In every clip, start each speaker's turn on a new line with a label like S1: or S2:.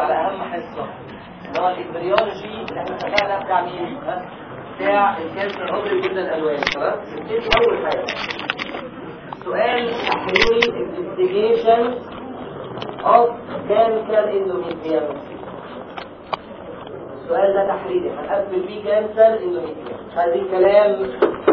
S1: على اهم حصه اللي هو الامبريولوجي اللي احنا اتفقنا بتاع مين؟ ها؟ بتاع الكانسر العضوي جدا الالوان خلاص؟ نبتدي اول حاجه سؤال تحليل investigation of cancer endometrium السؤال ده تحليلي هنقفل بيه كانسر endometrium هذه كلام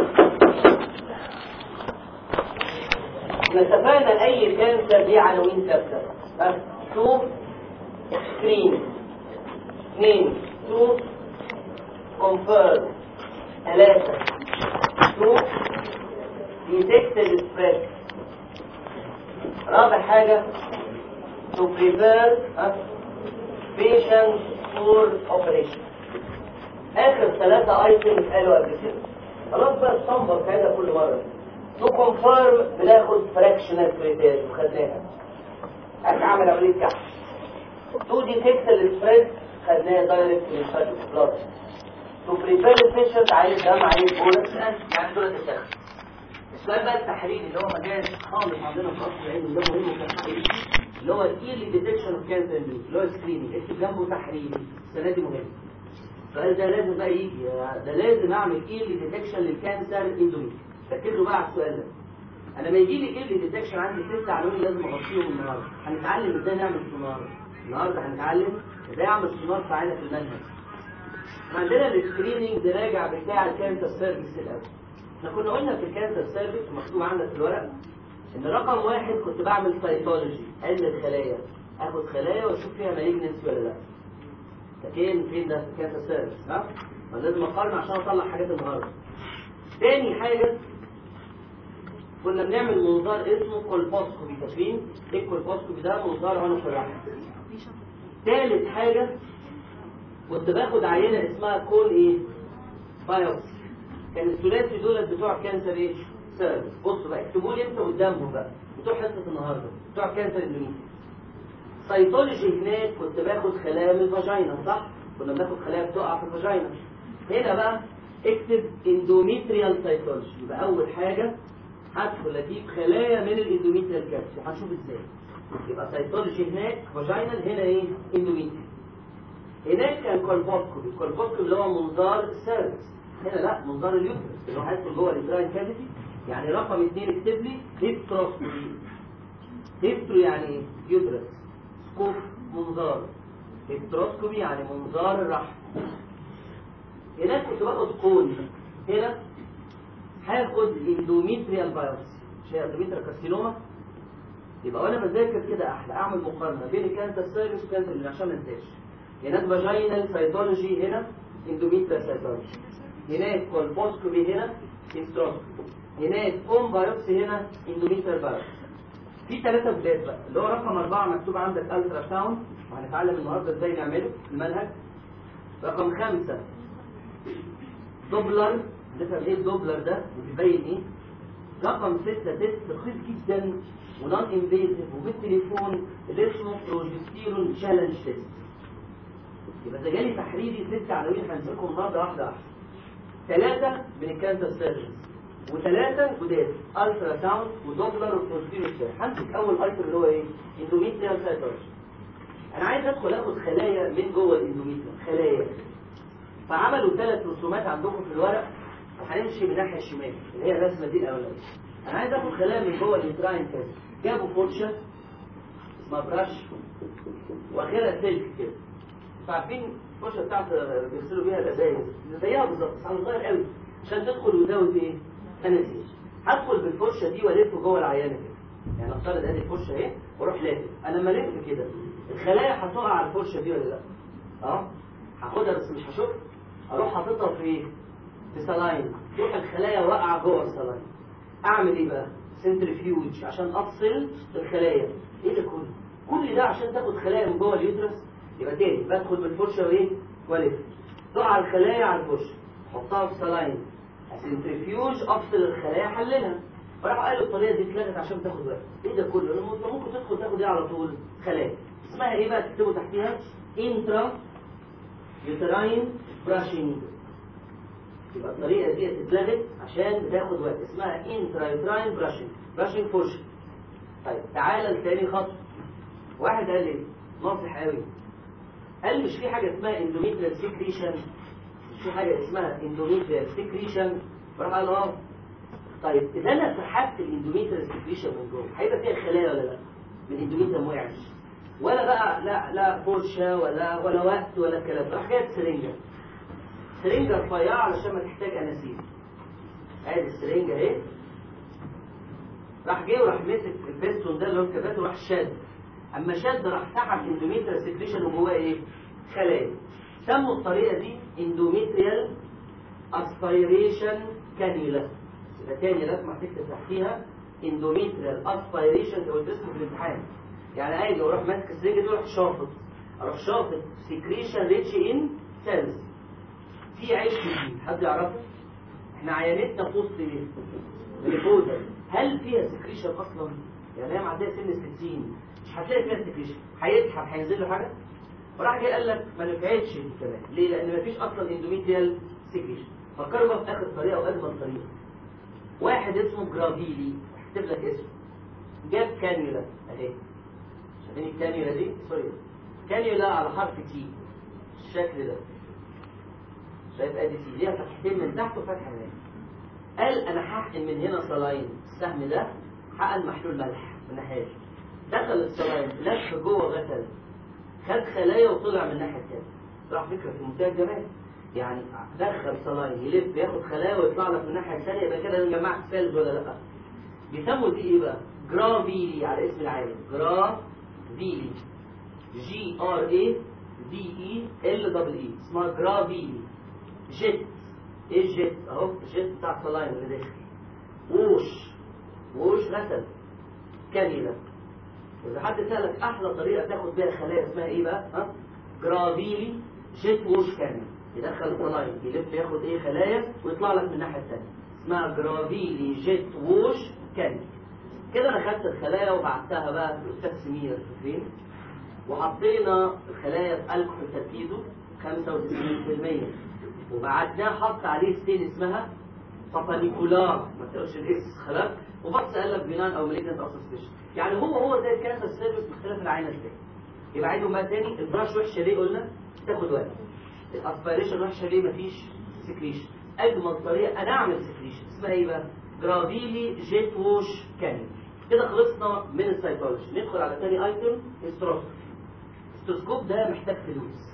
S1: احنا اتفقنا اي كانسر ليه عناوين ثابته ها؟ شوف سكرين اثنين شوف كونفيرم ثلاثة شوف ديتكتد سبريد رابع حاجة to prepare a patient for operation آخر ثلاثة ايتمز قالوا قبل كده خلاص بقى الصنبر كده كل مرة تو كونفيرم بناخد فراكشنال كريتيريا وخدناها هتعمل عملية كحش تو ديتكت السبريد خدناها دايركت للفاتو بلاد تو بريبير البيشنت عايز دم عايز بولس يعني دول التسخن السؤال بقى التحليل اللي هو مجال خالص عندنا في قصر العلم اللي هو مهم التحليل اللي هو الايرلي ديتكشن اوف كانسر اللي هو سكريننج اكتب جنبه تحليل السنه دي مهم السؤال ده لازم بقى يجي ده لازم اعمل ايرلي ديتكشن للكانسر اندوميتريوم ركزوا بقى على السؤال ده انا ما يجي لي ايرلي ديتكشن عندي ست عناوين لازم اغطيهم النهارده هنتعلم ازاي نعمل سونار النهارده هنتعلم ازاي اعمل سونار فعالة في المنهج عندنا السكريننج ده راجع بتاع الكانسر سيرفيس الاول احنا كنا قلنا في الكانسر سيرفيس مكتوب عندك في الورق ان رقم واحد كنت بعمل سيتولوجي علم الخلايا اخد خلايا واشوف فيها مالجنسي ولا لا لكن فين ده في الكانسر سيرفيس ها ما لازم اقارن عشان اطلع حاجات النهارده تاني حاجه كنا بنعمل منظار اسمه كولبوسكوبي فاكرين ايه الكولبوسكوبي ده منظار وانا في الرحم تالت حاجه كنت باخد عينه اسمها كول ايه بايوبسي كان الثلاثي دولت بتوع كانسر ايه سيرفيس بصوا بقى اكتبوا لي انت قدامهم بقى بتوع حصه النهارده بتوع كانسر اندوميتريوم سيتولوجي هناك كنت باخد خلايا من الفاجينا صح كنا بناخد خلايا بتقع في الفاجينا هنا بقى اكتب اندوميتريال سيتولوجي يبقى اول حاجه هدخل اجيب خلايا من الاندوميتريال كابسول هنشوف ازاي يبقى سيتولوجي هناك فاجينال هنا ايه اندوميتريال هناك كان كولبوسكوبي الكولبوسكوبي اللي هو منظار السيرفس هنا لا منظار اليوترس اللي هو هيدخل جوه الانتراين كافيتي يعني رقم اثنين اكتب لي هيستروسكوبي هيسترو يعني ايه يوترس سكوب منظار هيستروسكوبي يعني منظار الرحم هناك كنت باخد كون هنا هاخد اندوميتريال بايوبسي مش هي اندوميتريال كارسينوما يبقى وانا بذاكر كده احلى اعمل مقارنه بين الكانسر سيرفيس والكانسر اللي عشان ما انساش هناك فاجينال سيتولوجي هنا اندوميتريال سيتولوجي هناك كولبوسكوبي هنا هيستروسكوبي هناك اوم بايوبسي هنا اندوميتريال بايوبسي في ثلاثة بدايات بقى اللي هو رقم أربعة مكتوب عندك ألترا ساوند وهنتعلم النهارده ازاي نعمله في المنهج رقم خمسة دوبلر نفهم ايه الدوبلر ده وبيبين ايه رقم ستة تيست رخيص جدا ونون انفيزيف وبالتليفون اللي اسمه بروجستيرون تشالنج تيست يبقى ده جالي تحريري ست عناوين هنسلكم النهارده واحده واحده ثلاثه من الكانسر سيرجنز وثلاثه جداد الترا ساوند ودوبلر وبروجستيرون تشالنج همسك اول ايتم اللي هو ايه اندوميتريال سيتولوجي انا عايز ادخل اخد خلايا من جوه الاندوميتريال خلايا فعملوا ثلاث رسومات عندكم في الورق وهنمشي من الناحيه الشمال اللي هي الرسمه دي الاولانيه انا عايز اخد خلايا من جوه الانتراين كده جابوا فرشه اسمها براش واخرها سلك كده فعارفين الفرشه بتاعت بيغسلوا بيها الازايز زيها بالظبط بس على صغير قوي عشان تدخل وزاويه ايه؟ انستيج هدخل بالفرشه دي والف جوه العيانه كده يعني افترض ادي الفرشه اهي واروح لافف انا لما الف كده الخلايا هتقع على الفرشه دي ولا لا؟ اه هاخدها بس مش هشوف اروح حاططها في ايه؟ في سلاين تروح الخلايا واقعه جوه السلاين اعمل ايه بقى؟ سنترفيوج عشان افصل الخلايا ايه ده كله؟ كل ده عشان تاخد خلايا من جوه اليوترس يبقى تاني بدخل بالفرشه وايه؟ والف تقع الخلايا على الفرشه احطها في سلاين سنترفيوج افصل الخلايا حللها فراح قالوا الطريقه دي اتلغت عشان تاخد وقت ايه ده كله؟ لما انت ممكن تدخل تاخد ايه على طول؟ خلايا اسمها ايه بقى تكتبوا تحتيها؟ انترا يوتراين براشنج يبقى الطريقه دي اتلغت عشان بتاخد وقت اسمها انترا يوتراين براشنج براشنج فرشه طيب تعالى لتاني خطوه واحد قال لي ناصح قوي قال مش في حاجه اسمها اندوميتريال سكريشن مش في حاجه اسمها اندوميتريال سكريشن راح قال اه طيب اذا انا سحبت الاندوميتريال سكريشن من جوه هيبقى فيها خلايا ولا لا من الاندوميتريال ما وقعش ولا بقى لا لا فرشه ولا ولا وقت ولا الكلام ده راح جايب سرنجه سرنجه رفيعه علشان ما تحتاج اناسيب ادي السرنجه اهي راح جه وراح مسك البيستون ده اللي هو الكبات وراح شد اما شد راح سحب اندوميتريال سكريشن وجواه ايه خلايا سموا الطريقه دي اندوميتريال اسبيريشن كانيولا يبقى تاني لازم هتكتب تحتيها اندوميتريال اسبيريشن ده اسمه في الامتحان يعني عادي اروح ماسك السرنجه دي واروح شافط اروح شافط سكريشن ريتش ان سيلز في عيش جديد حد يعرفه احنا عينتنا في وسط ايه الجلوكوزا هل فيها سكريشن اصلا يعني هي معديه سن ال 60 مش هتلاقي فيها سكريشن هيسحب هينزل له حاجه وراح جاي قال لك ما نفعتش دي كمان ليه لان مفيش اصلا اندوميتريال سكريشن فكروا بقى في اخر طريقه واجمل طريقه واحد اسمه جرافيلي هكتب لك اسمه جاب كانيولا اهي شايفين الكانيولا دي سوري كانيولا على حرف تي الشكل ده شايف ادي تي ليها فتحتين من تحت وفتحه من هنا قال انا هحقن من هنا صلاين السهم ده حقن محلول ملح من الناحيه دي دخل الصلاين لف جوه غسل خد خلايا وطلع من الناحيه الثانيه راح فكره في منتهى الجمال يعني دخل صلاين يلف ياخد خلايا ويطلع لك من الناحيه الثانيه يبقى كده انا جمعت سيلز ولا لا بيسموا دي ايه بقى جرافيلي على اسم العالم جرافيلي جي ار اي دي اي ال دبل اي اسمها جرافيلي جيت ايه الجيت اهو الجيت بتاع الصلاين اللي داخل ووش ووش غسل كانيلا واذا حد سالك احلى طريقه تاخد بيها خلايا اسمها ايه بقى ها جرافيلي جيت ووش كانيلا يدخل الصلاين يلف ياخد ايه خلايا ويطلع لك من الناحيه الثانيه اسمها جرافيلي جيت ووش كانيلا كده انا خدت الخلايا وبعتها بقى الاستاذ سمير فين وحطينا الخلايا في الكحول تركيزه 95% وبعدناه حط عليه ستين اسمها بابانيكولار ما تقولش الاس خلاص وبص قال لك بنان او مالجنت او سسبشن يعني هو هو زي الكانسر سيرفيس باختلاف العينه ازاي يبقى عيدهم بقى تاني البراش وحشه ليه قلنا تاخد وقت الاسبيريشن وحشه ليه مفيش سكريشن اجمل طريقه انا اعمل سكريشن اسمها ايه بقى جرافيلي جيت ووش كانل كده خلصنا من السيتولوجي ندخل على تاني ايتم استروسكوب الاستروسكوب ده محتاج فلوس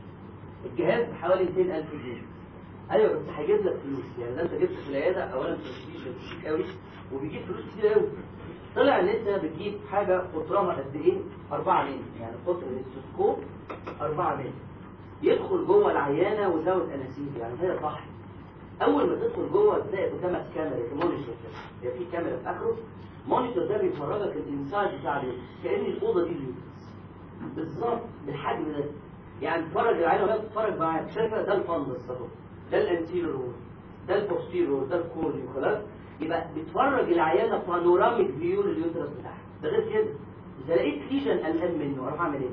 S1: الجهاز بحوالي 200000 جنيه ايوه بس هيجيب لك فلوس يعني ده انت جبت في العياده اولا برستيج شيك قوي وبيجيب فلوس كتير قوي طلع ان انت بتجيب حاجه قطرها قد ايه 4 مللي يعني قطر الاستروسكوب 4 مللي يدخل جوه العيانه وزود اناسيب يعني هي صح اول ما تدخل جوه تلاقي قدامك كاميرا مونيتور كده في كاميرا في اخره مونيتور ده بيفرجك الانسايد بتاع اليوتس كان الاوضه دي اليوتس بالظبط بالحجم ده يعني تتفرج العينه وهي بتتفرج معاك شايفه ده الفندس اهو ده الانتيريور ده البوستيريور ده الكورنيو خلاص يبقى بتفرج العيانه بانوراميك فيو لليوترس بتاعها ده غير كده اذا لقيت ليجن قلقان منه اروح اعمل ايه؟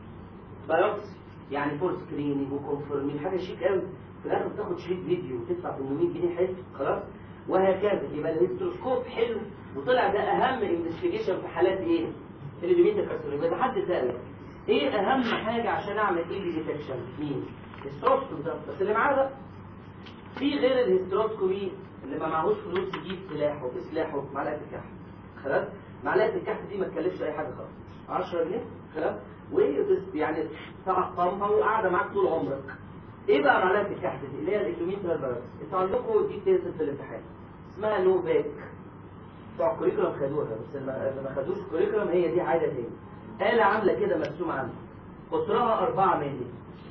S1: بايوبسي يعني فور سكريننج وكونفورمين حاجه شيك قوي في الاخر بتاخد شريط فيديو وتدفع 800 جنيه حلو خلاص وهكذا يبقى الهيستروسكوب حلو وطلع ده اهم انفستيجيشن في حالات ايه؟ اللي كارسينوما يبقى حد سالك ايه اهم حاجه عشان اعمل ايه ديتكشن مين؟ الهيستروسكوب ده بس اللي معاه ده في غير الهيستروسكوبي اللي ما معهوش فلوس يجيب سلاحه في سلاحه معلقه الكحف خلاص معلقه الكحف دي ما تكلفش اي حاجه خالص 10 جنيه خلاص وبس يعني تعقمها وقاعده معاك طول عمرك ايه بقى معلقه الكحف دي اللي هي الاكلوميترال فيروس انتوا عندكم دي بتنزل في الامتحان اسمها نوفاك بتوع الكوريكولم خدوها بس اللي ما خدوش الكوريكولم هي دي عاده تاني آلة عاملة كده مرسوم عنها قطرها 4 مللي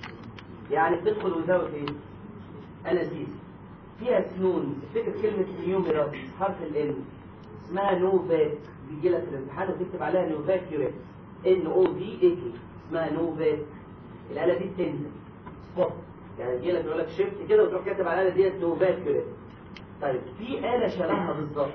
S1: يعني بتدخل وزاوية ايه؟ اناسيس فيها سنون تفتكر كلمة نيوميرات حرف ال اسمها نوفاك بيجي لك في الامتحان وتكتب عليها نوفاك يوريت ان او في اي كي اسمها نوفاك الآلة دي بتنزل سبوت يعني يجي لك يقول لك شيفت كده وتروح كاتب على الآلة ديت نوفاك يوريت طيب في آلة شبهها بالظبط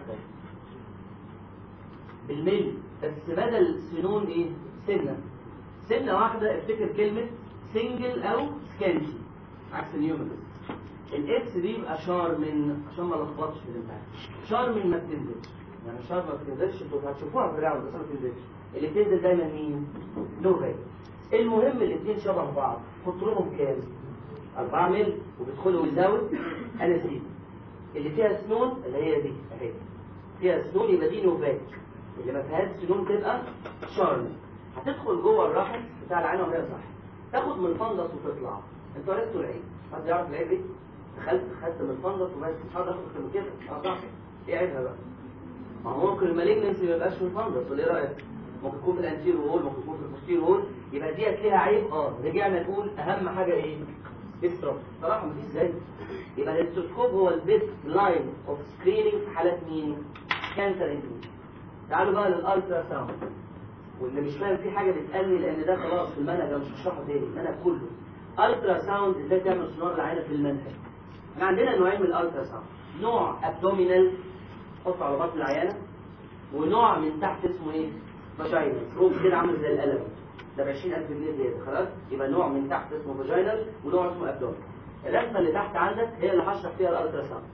S1: بالملي بس بدل سنون ايه سنة سنة واحدة افتكر كلمة سنجل او سكانشي عكس النيومرس الاكس دي يبقى شار من عشان ما لخبطش في الامتحان شار من ما بتنزلش يعني شار ما بتنزلش انتوا هتشوفوها في الراوند بس ما بتنزلش اللي بتنزل دايما مين؟ نوفاك المهم الاثنين شبه بعض قطرهم كام 4 مل وبيدخلوا ويزاوت انستيزيا اللي فيها سنون اللي هي دي اهي فيها سنون يبقى دي نوفاك اللي ما فيهاش سنون تبقى شارل هتدخل جوه الرحم بتاع العين وهي صح تاخد من الفندس وتطلع انتوا عرفتوا العين حد يعرف العين ايه دخلت خدت من الفندس وبس مش هقدر اخد من كده اه صح ايه عيبها بقى ما هو ممكن المالجنسي ما يبقاش في الفندس ولا ايه رايك ممكن يكون في الانتير وول ممكن يكون في البوستير وول يبقى ديت ليها عيب اه رجعنا نقول اهم حاجه ايه استروب صراحه مفيش زي يبقى الاستروسكوب هو البيست لاين اوف سكريننج في حالات مين كانسر اندوميتريوم تعالوا بقى للالترا ساوند واللي مش فاهم فيه حاجه بتقلي لان ده خلاص في المنهج انا مش هشرحه تاني المنهج كله الترا ساوند ازاي تعمل سونار العينه في المنهج احنا عندنا نوعين من الالترا ساوند نوع ابدومينال حط على بطن العيانه ونوع من تحت اسمه ايه فاجينال روب كده عامل زي القلم ده ب 20000 جنيه زياده خلاص يبقى نوع من تحت اسمه فاجينال ونوع اسمه ابدومينال الرسمه اللي تحت عندك هي اللي هشرح فيها الالترا ساوند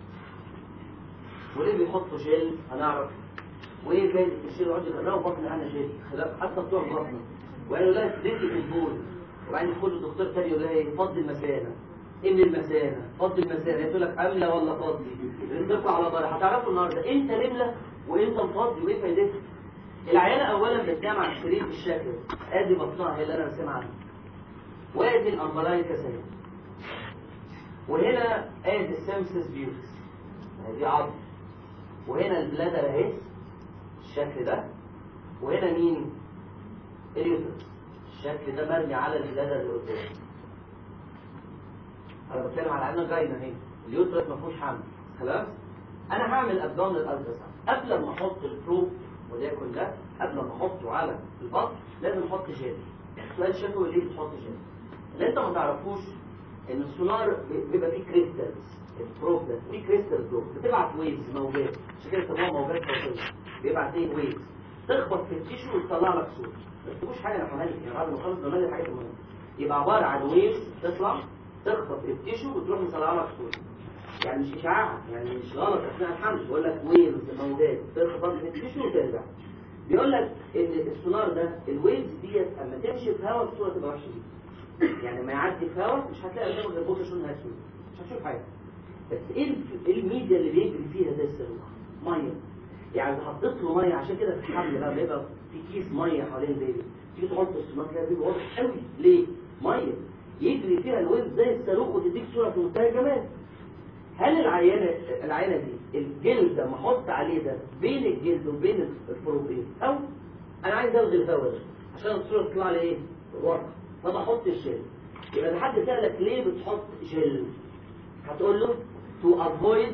S1: وليه بيحطوا جل هنعرف وايه فايده الشيل يقعد يقراه بطن انا جل خلاف حتى بتوع بطنه وقالوا لها ديتي في البول وبعدين يدخل الدكتور تاني يقول لها ايه فضي المثانه ان المثانه فضي المثانه تقول لك املى ولا فضي ينطقوا على بعض هتعرفوا النهارده انت نمله وانت مفضي وايه فايدتها العيانه اولا بتنام على السرير بالشكل ادي بطنها هي اللي انا راسمها عنها وادي الامبلايكا سهل وهنا ادي السيمسس بيوتس دي عظم وهنا البلادر اهي الشكل ده وهنا مين اليوترس الشكل ده مرمي على البلادر اللي قدام انا بتكلم على انه جاينا اهي اليوترس ما فيهوش حمل خلاص انا هعمل ابدومينال التراساوند قبل ما احط البروب وليكن ده قبل ما احطه على البطن لازم احط جل سؤال شكوى ليه بتحط جل اللي انت ما تعرفوش ان السونار بيبقى فيه كريستالز البروب ده فيه كريستالز جوه بتبعت ويفز موجات عشان كده بيسموها موجات صوتيه بيبعت ايه ويفز تخبط في التيشو وتطلع لك صوت ما تكتبوش حاجه انا فاهمها يعني بعد ما اخلص زمان الحاجات المهمه يبقى عباره عن ويفز تطلع تخبط في التيشو وتروح مطلع لك صوت يعني مش اشعاع يعني مش غلط اثناء الحمل بقول لك ويفز موجات تخبط في التيشو وترجع بيقول لك ان السونار ده الويفز ديت اما تمشي في هواء الصوره تبقى وحشه جدا يعني ما يعدي في هواء مش هتلاقي قدامك غير بوكس لونها اسود مش هتشوف حاجه بس ايه الف- إيه الميديا اللي بيجري فيها ده الصاروخ ميه يعني حطيت له ميه عشان كده في الحمل بقى بيبقى في كيس ميه حوالين البيبي تيجي تحط السونار تلاقي البيبي واضح قوي ليه؟ ميه يجري فيها الويف زي الصاروخ وتديك صوره في منتهى الجمال هل العينه العينه دي الجلد لما احط عليه ده بين الجلد وبين البروبين او انا عايز الغي الهواء ده عشان الصوره تطلع لي ايه؟ واضحه فبحط الجل يبقى ده حد سالك ليه بتحط جل هتقول له to avoid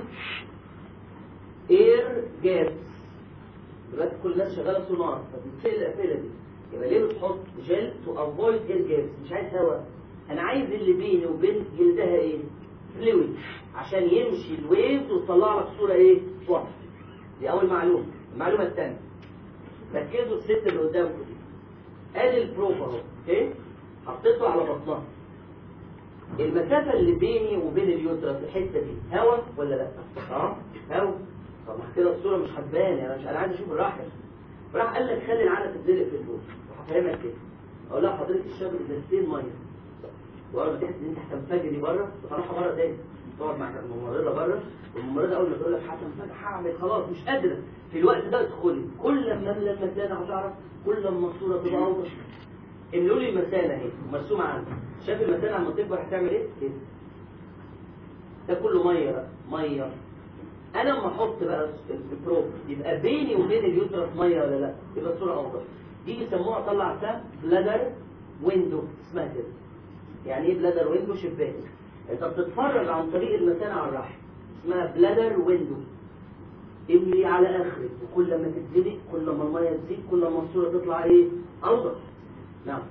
S1: air gaps دلوقتي كل الناس شغاله سونار فبتسال الاسئله دي يبقى ليه بتحط جل to avoid air gaps مش عايز هواء انا عايز اللي بيني وبين جلدها ايه فلويد عشان يمشي الويفز وتطلع لك صوره ايه واضحه دي اول معلومه المعلومه الثانيه ركزوا الست اللي قدامكم دي ادي البروب اهو اوكي حطيته على بطنها المسافة اللي بيني وبين اليوترس الحتة دي هوا ولا لا؟ اه هوا طب ما كده الصورة مش هتبان يعني مش انا عايز اشوف الرحم راح قال لك خلي العلقة تتزلق في البول وهفهمك كده اقول لها حضرتك الشاب ازازتين ميه واول ما تحس ان انت هتنفجري بره تروح بره تاني تقعد مع الممرضه بره والممرضه اول ما تقول لك هتنفجر هعمل خلاص مش قادره في الوقت ده ادخلي كل ما املى المثانه هتعرف كل ما الصوره تبقى اوضح املوا لي المثانه اهي مرسومه عندي شايف المثانه لما تكبر هتعمل ايه؟ كده ده كله ميه بقى ميه انا لما احط بقى البروب يبقى بيني وبين اليوترس ميه ولا لا؟ يبقى الصوره اوضح دي بيسموها طلع اسمها بلادر ويندو اسمها كده يعني ايه بلادر ويندو شباك انت بتتفرج عن طريق المثانه على الرحم اسمها بلادر ويندو املي على اخرك وكل ما تتزنق كل ما الميه تزيد كل ما الصوره تطلع ايه اوضح نعم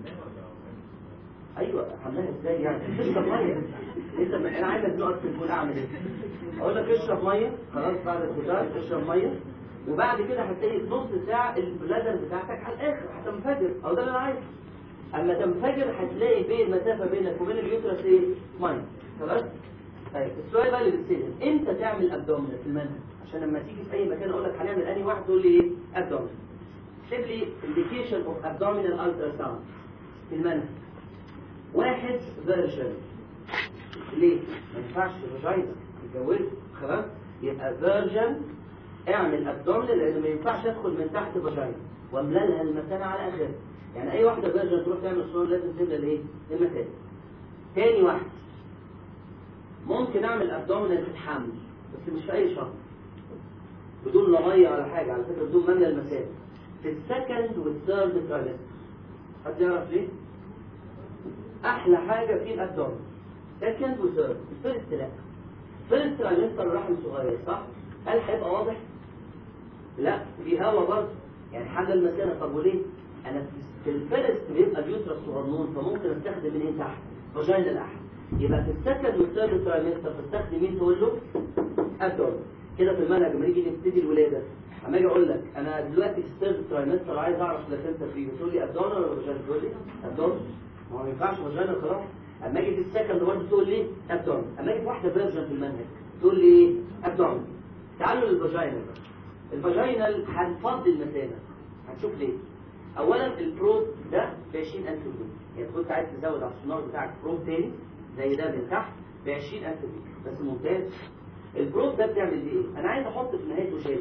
S1: ايوه عملها ازاي يعني تشرب ميه انت ما انا عايز ازنقك في البول اعمل ايه اقول لك اشرب ميه خلاص بعد الفطار اشرب ميه وبعد كده هتلاقي في نص ساعه البلادر بتاعتك على الاخر هتنفجر او ده اللي انا عايزه اما تنفجر هتلاقي بين مسافه بينك وبين اليوترس ايه ميه خلاص طيب السؤال بقى اللي بيتسال امتى تعمل ابدومينال في المنهج عشان لما تيجي في اي مكان اقول لك هنعمل انهي واحد تقول لي ايه ابدومينال اكتب لي indication of abdominal ultrasound في المنهج واحد فيرجن ليه؟ ما ينفعش فاجينا تتجوزه خلاص يبقى فيرجن اعمل ابدومينال لان ما ينفعش ادخل من تحت فاجينا واملى لها المثانه على اخرها يعني اي واحده فيرجن تروح تعمل صور لازم تملى الايه؟ المثانه تاني واحد ممكن اعمل ابدومينال في الحمل بس مش في اي شهر بدون لا ميه ولا حاجه على فكره بدون مملى المثانه في السكند والثيرد ترايمستر حد يعرف ليه؟ احلى حاجه في الابدومين سكند وثيرد الفيرست لا فيرست ترايمستر الرحم صغير صح؟ هل هيبقى واضح؟ لا في هوا برضه يعني حاجه المثانه طب وليه؟ انا في الفيرست بيبقى اليوترس صغنون فممكن استخدم منين تحت؟ فاجينا الاحد يبقى في السكند والثيرد ترايمستر بستخدم مين تقول له؟ ابدومين كده في المنهج لما نيجي نبتدي الولاده اما اجي اقول لك انا دلوقتي في الثيرد ترايمستر عايز اعرف ده انت فيه بتقول لي ابدومين ولا فاجينا؟ تقول لي ابدومين ما هو ما ينفعش فاجينا خلاص اما اجي في السكند برضه تقول لي ابدومين اما اجي في واحده فيرجن في المنهج تقول لي ايه؟ ابدومين تعالوا للفاجينال الفاجينال هنفضي المثانه هنشوف ليه اولا البروب ده ب 20000 جنيه يعني كنت عايز تزود على السونار بتاعك بروب تاني زي ده من تحت ب 20000 جنيه بس ممتاز البروب ده بتعمل ايه؟ انا عايز احط في نهايته جل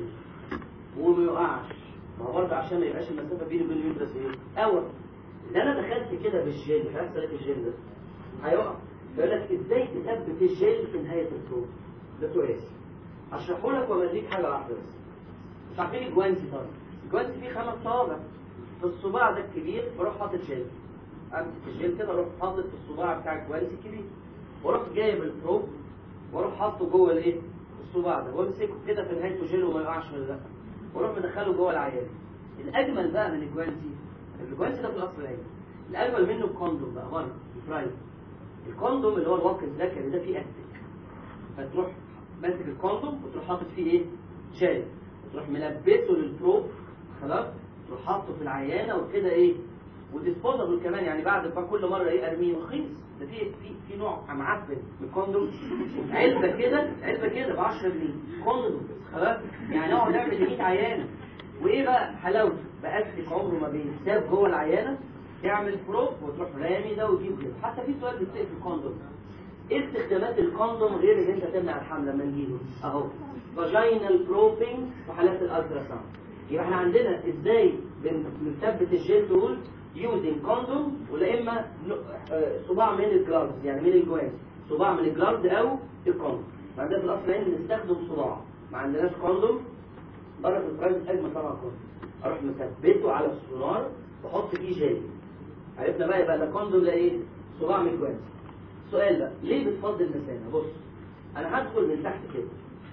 S1: وما يقعش ما هو برضه عشان ما يبقاش المسافه بيني وبين اليوترس ايه؟ اول اذا انا دخلت كده بالجل هيحصل ايه في الجل ده؟ هيقع يقول لك ازاي تثبت الجل في نهايه البروب؟ ده سؤال هشرحه لك واوريك حاجه واحده بس مش عارفين الجوانتي طبعا الجوانتي فيه خمس صوابع في الصباع ده الكبير بروح حاطط جل امسك الجل كده اروح حاطط في الصباع بتاع الجوانتي الكبير واروح جايب البروب واروح حاطه جوه الايه؟ الصباع ده وامسكه كده في نهايته جل وما يقعش من ده واروح مدخله جوه العيان الاجمل بقى من الجوانتي الجوانتي ده في الاصل العين الاجمل منه الكوندوم بقى بره الفرايد الكوندوم اللي هو الواقي الذكري ده فيه استك فتروح ماسك الكوندوم وتروح حاطط فيه ايه؟ جل وتروح ملبسه للبروب خلاص تروح حاطه في العيانه وكده ايه؟ وديسبوزابل كمان يعني بعد ما كل مره ايه ارميه رخيص ده في في في نوع معفن من الكوندوم علبه كده علبه كده ب 10 جنيه كوندوم خلاص يعني اقعد اعمل 100 عيانه وايه بقى حلاوته بأسلك عمره ما بيتساب جوه العيانه تعمل بروب وتروح رامي ده وتجيب كده حتى في سؤال بيتسال في الكوندوم ايه استخدامات الكوندوم غير ان انت تمنع الحمل لما نجيله اهو فاجينال بروبينج في حالات الالترا ساوند يبقى احنا عندنا ازاي بنثبت الجل دول يوزنج كوندوم ولا اما صباع من الجلافز يعني من الجواز صباع من الجلافز او الكوندوم عندنا في الاصل هنا بنستخدم صباع ما عندناش كوندوم بره في البرايز اجمل طبعا كوندوم اروح مثبته على السونار واحط فيه جل عرفنا بقى يبقى ده كوندوم لا ايه صباع من الجواز سؤال بقى ليه بتفضل المثانه بص انا هدخل من تحت كده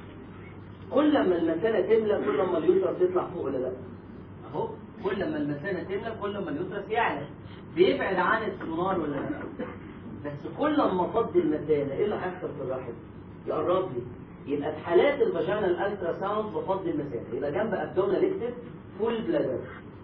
S1: كل ما المثانه تملى كل ما اليوترس يطلع فوق ولا لا اهو كل ما المثانه تملى كل ما اليوترس يعلى بيبعد عن السونار ولا لا بس كل ما افضي المثانه ايه اللي هيحصل في الرحم يقرب لي يبقى في حالات الفاجينال الترا ساوند بفضي المثانه يبقى جنب ابدومينال اكتف فول بلادر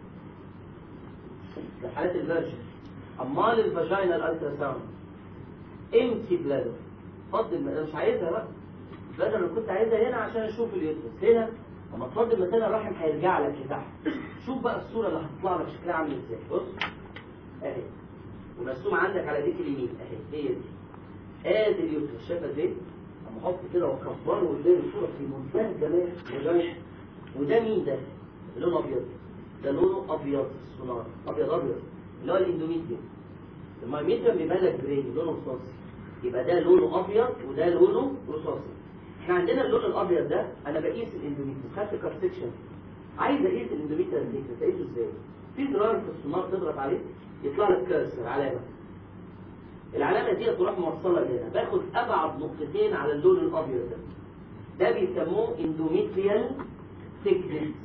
S1: في حالات الفيرجن امال الفاجينال الترا ساوند امتي بلادر فضي المثانه مش عايزها بقى البلادر اللي كنت عايزها هنا عشان اشوف اليوترس هنا لما تفضي المثانه الرحم هيرجع لك لتحت شوف بقى الصوره اللي هتطلع لك شكلها عامل ازاي بص اهي ومرسومه عندك على ايديك اليمين اهي هي دي ادي اليوترس شايفه ازاي؟ اما احط كده واكبره قدام الصوره في منتهى الجمال وجمال وده مين ده؟ لونه ابيض ده لونه ابيض السونار ابيض ابيض اللي هو الاندوميتريوم المايميتريوم بيبقى لك جراي لونه رصاصي يبقى ده لونه ابيض وده لونه رصاصي احنا عندنا اللون الابيض ده انا بقيس الاندوميتريوم خدت كار سكشن عايز اقيس الاندوميتريوم دي تقيسه ازاي؟ في زرار في السونار تضغط عليه يطلع لك كارسر علامه العلامه دي تروح موصله لهنا باخد ابعد نقطتين على اللون الابيض ده ده بيسموه اندوميتريال ثيكنس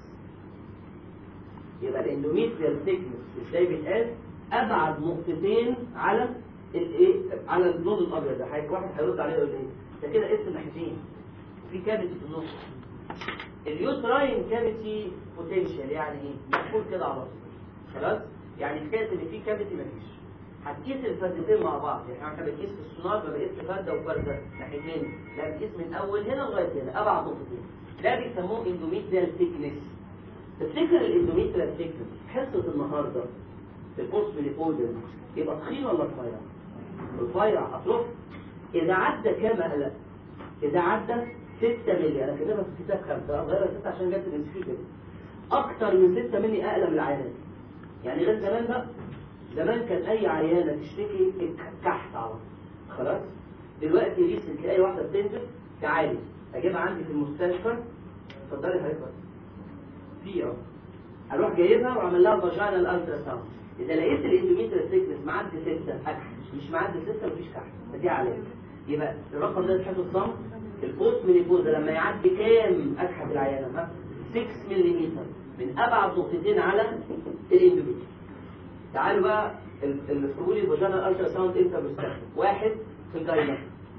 S1: يبقى الاندوميتريال ثيكنس ازاي بيتقاس ابعد نقطتين على الايه على اللون الابيض ده هيك واحد هيرد عليه يقول ايه ده كده قسم ناحيتين في كافيتي في النص اليوتراين كافيتي بوتنشال يعني ايه مقفول كده على راسه خلاص يعني حكايه ان في كافيتي مفيش هتقيس الفردتين مع بعض يعني احنا بنقيس في السونار ما بقيس فرده وفرده ناحيتين لا بنقيس من اول هنا لغايه هنا ابعد نقطتين ده بيسموه اندوميتريال ثيكنس تفتكر الاندوميتريال ثيكنس حصه النهارده في البوست مينيبوزال يبقى تخين ولا رفيع؟ رفيع اطراف اذا عدى كام اقلق؟ اذا عدى 6 مللي انا كاتبها في الكتاب 5 غير 6 عشان جت الانسكيو كده اكتر من 6 مللي اقلق من العيانات يعني غير زمان بقى زمان كان اي عيانه تشتكي الكحت على طول. خلاص دلوقتي ريسنت تلاقي واحده بتنزل تعالي اجيبها عندي في المستشفى اتفضلي حضرتك في اه اروح جايبها واعمل لها فاجينال الترا ساوند اذا لقيت الاندوميتريال سيكنس معدي 6 اكحت مش معدي 6 مفيش كحت فدي علامه يبقى الرقم ده تحطه الصمت البوست مينيبوزا لما يعدي كام اكحت العيانه ها 6 ملم من ابعد نقطتين على الاندوميتريال تعالوا بقى الفرول الفاجينال الترا ساوند امتى بيستخدم واحد في الجاينا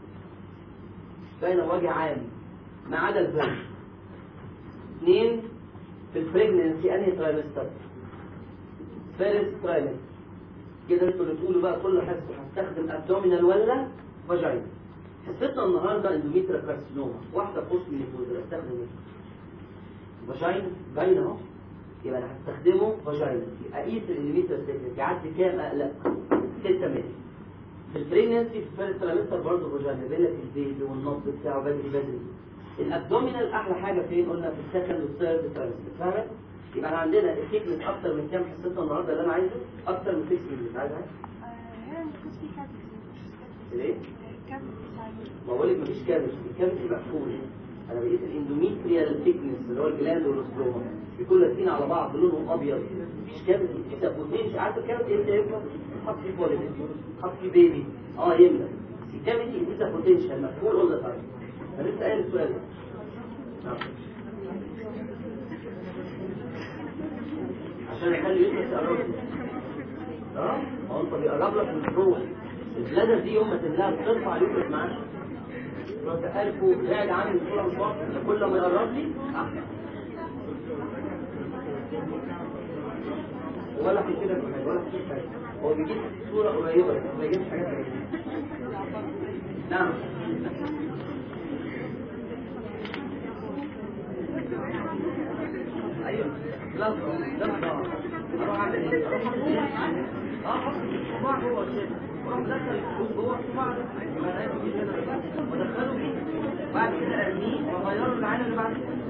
S1: جاينا وجه عام ما عدا الفيرج اثنين في البريجننسي انهي ترايمستر فيرست ترايمستر كده انتوا اللي تقولوا بقى كل حصه هستخدم ابدومينال ولا فاجينا حصتنا النهارده اندوميتريال كارسينوما واحده بوست مينيبوزا استخدم ايه فاجينا باين اهو يبقى انا هستخدمه فاجينا اقيس الاندوميتريال سيكنس يعدي كام اقلق 6 مللي في البريجننسي في الفيرست ترايمستر برضه فاجينا بين لك البيبي والنبض بتاعه بدري بدري الابدومينال احلى حاجه فين قلنا في السكند والثيرد ترايمستر فاهمه يبقى احنا عندنا الثيكنس اكتر من كام حصتنا النهارده اللي انا عايزه اكتر من 6 مللي عايز حاجه
S2: هنا المفروض في كابس
S1: ليه
S2: كابس عادي
S1: ما بقول لك مفيش كابس الكابس مقفول انا بقيت الاندوميتريال ثيكنس اللي هو الجلاند والستروما بيكونوا لابسين على بعض لونهم ابيض مفيش كابس في سبوتين عارف الكابس ايه يملى حط فيه بوليس حط فيه بيبي اه يملى الكابس دي بوتنشال مقفول اول ذا تايم انا لسه قايل السؤال ده نعم. عشان يخلي يوسف يقرب لك. اه ما هو انت بيقرب لك من الروح البلادر دي يوم ما تملاها بترفع يوسف معاك لو تقلبه قاعد عامل صوره مش واضحه كل ما يقرب لي احسن ولا في كده في حاجه ولا في حاجه هو بيجيب صوره قريبه ما بيجيبش حاجات قريبه نعم ايوه لا لا اروح اعمل ايه اروح احط اه احط الصباع جوه الشيء واروح مدخل الفلوس جوه الصباع ده يبقى انا اجي كده وادخله فيه بعد كده ارميه واغيره العين اللي بعد كده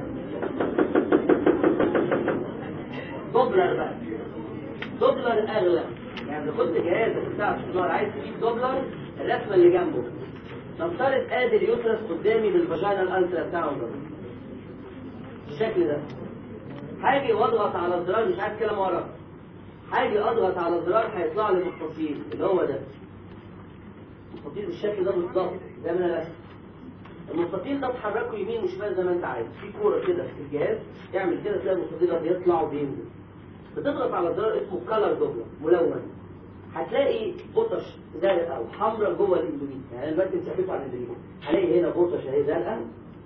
S1: دوبلر بقى دوبلر اغلى يعني لو كنت جهازك بتاع السونار عايز تجيب دوبلر الرسمه اللي جنبه نفترض ادي اليوترس قدامي بالفاجينال الترا ساوند بالشكل ده هاجي واضغط على الزرار مش عايز كلام ورا هاجي اضغط على الزرار هيطلع لي مستطيل اللي هو ده مستطيل بالشكل ده بالظبط زي ما انا رسم المستطيل ده تحركه يمين وشمال زي ما انت عايز في كوره كده في الجهاز تعمل كده تلاقي المستطيل ده بيطلع وبينزل بتضغط على زرار اسمه كلر دوبلر ملون هتلاقي بطش زرقاء او حمراء جوه الاندوميت يعني انا دلوقتي مسافته على الاندوميت هلاقي هنا بطش اهي زرقاء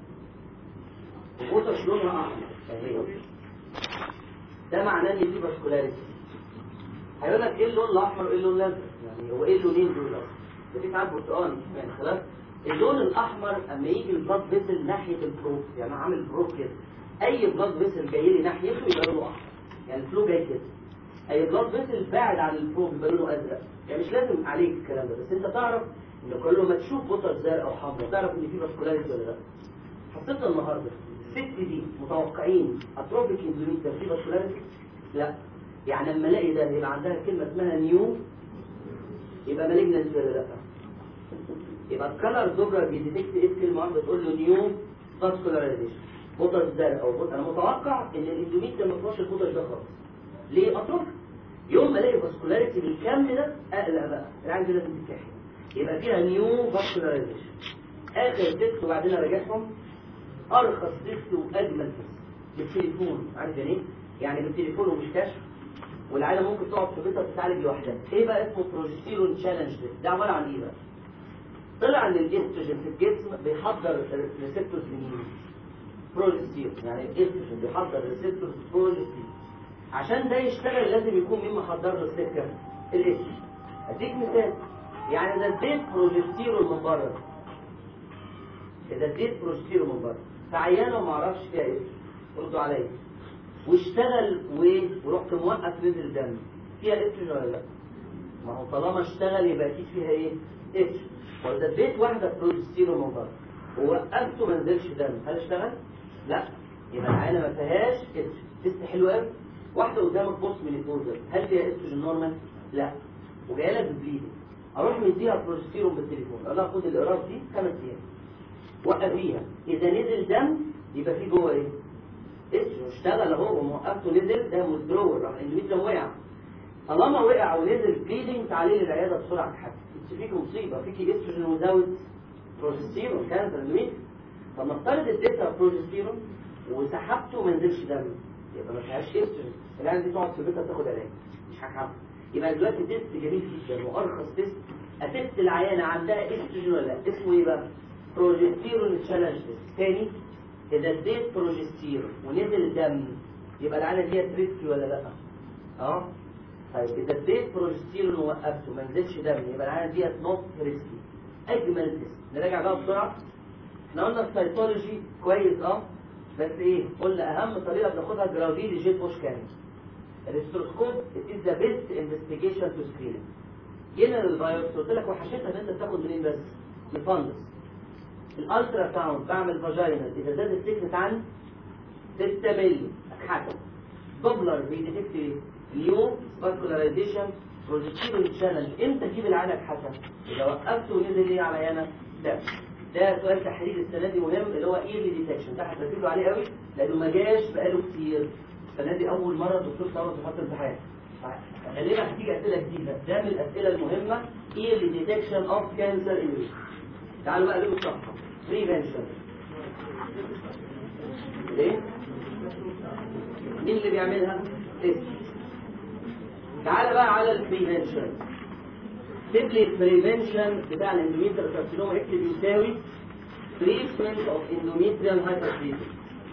S1: وبطش لونها احمر اهي ده معناه ان في فاسكولاريتي هيقول لك ايه اللون الاحمر وايه اللون الازرق يعني هو ايه اللونين دول اصلا ده في ساعات برتقاني يعني خلاص اللون الاحمر اما يجي البلاد فيسل ناحيه البروب يعني أنا عامل بروب كده اي بلاد فيسل جاي لي ناحيته يبقى لونه احمر يعني الفلو جاي كده اي بلاد فيسل بعد عن البروب يبقى لونه ازرق يعني مش لازم عليك الكلام ده بس انت تعرف ان كل ما تشوف بطل زرق او حمراء تعرف ان في فاسكولاريتي ولا لا حطيتها النهارده الست دي متوقعين اتروبيك اندوميتر في فاسكولاريتي لا يعني لما الاقي ده يبقى عندها كلمه اسمها نيو يبقى مالجنس ولا لا يبقى الكلر دوبلر بيديتكت ايه كلمه واحده تقول له نيو فاسكولاريزيشن بوتر زرق او بوتر انا متوقع ان الاندوميتر ما فيهوش البوتر ده خالص ليه اتروفيك يوم ما الاقي فاسكولاريتي بالكم ده اقلق بقى العين دي لازم تتكحل يبقى فيها نيو فاسكولاريزيشن اخر تيست وبعدين اراجعهم ارخص تيست واجمل تيست بالتليفون عارف يعني ايه؟ يعني بالتليفون ومش كشف والعيله ممكن تقعد في بيتها تتعالج لوحدها ايه بقى اسمه بروجستيرون تشالنج ده ده عباره عن ايه بقى طلع ان الاستروجين في الجسم بيحضر ريسبتورز لمين بروجستيرون يعني الاستروجين بيحضر ريسبتورز بروجستيرون عشان ده يشتغل لازم يكون مين محضر له السكه الاستروجين اديك مثال يعني اذا اديت بروجستيرون من بره اذا اديت بروجستيرون من بره فعيانه وما اعرفش فيها ايه ردوا عليا واشتغل و... ورحت موقف نزل دم فيها استروجين ولا لا ما هو طالما اشتغل يبقى اكيد فيها ايه استروجين ولو اديت واحده بروجستيرون من بره ووقفته ما نزلش دم هل اشتغل لا يبقى العينه ما فيهاش استروجين تست حلو قوي واحده قدامك بوست مينيبوزال هل فيها استروجين نورمال لا وجايه لك ببليدنج اروح مديها بروجستيرون بالتليفون اقول لها خد الاقراص دي خمس ايام وقفيها اذا نزل دم يبقى في جوه ايه استروجين اشتغل اهو وموقفته نزل ده مدرور راح الاندوميتريوم وقع طالما وقع ونزل بليدنج تعالي لي العياده بسرعه تحكم انت فيك مصيبه فيكي استروجين وزود بروجستيرون كانسر اندوميتريوم طب نفترض اديتها بروجستيرون وسحبته وما نزلش دم يبقى ما فيهاش استروجين العيال دي تقعد في بيتها تاخد علاج مش هتحمل يبقى دلوقتي تيست جميل جدا وارخص تيست اتست العيانه عندها استروجين ولا لا اسمه ايه بقى بروجستيرون تشالنج تيست تاني اذا اديت بروجستيرون ونزل دم يبقى العيانه دي ريسكي ولا لا اه طيب اذا اديت بروجستيرون ووقفته ما نزلش دم يبقى العيانه دي نوت ريسكي اجمل تيست نراجع بقى بسرعه احنا قلنا السيتولوجي كويس اه بس ايه قلنا اهم طريقه بناخدها جرافيلي جيت بوش كامل الاستروسكوب is the best investigation to screening جينا للفيروس قلت لك وحشتها ان انت تاخد منين بس من الفندس الالترا ساوند بعمل فاجينال اذا زاد السكنت عن 6 مللي اتحكم دوبلر بيديتكت نيو فاسكولاريزيشن بروجستيرون تشالنج امتى تجيب العينه اتحكم اذا وقفته ونزل ايه على عينه ده ده سؤال تحرير السنه دي مهم اللي هو ايرلي ديتكشن ده هتركز له عليه قوي لانه ما جاش بقاله كتير السنه دي اول مره الدكتور صور في فتره امتحان غالبا هتيجي اسئله جديده ده من الاسئله المهمه ايرلي ديتكشن اوف كانسر ان تعالوا بقى لهم الصفحه بريفنشن ليه؟ مين اللي بيعملها؟ تيست تعالى بقى على البريفنشن اكتب لي البريفنشن بتاع الاندوميتريال كارسينوما اكتب يساوي treatment of endometrial hyperplasia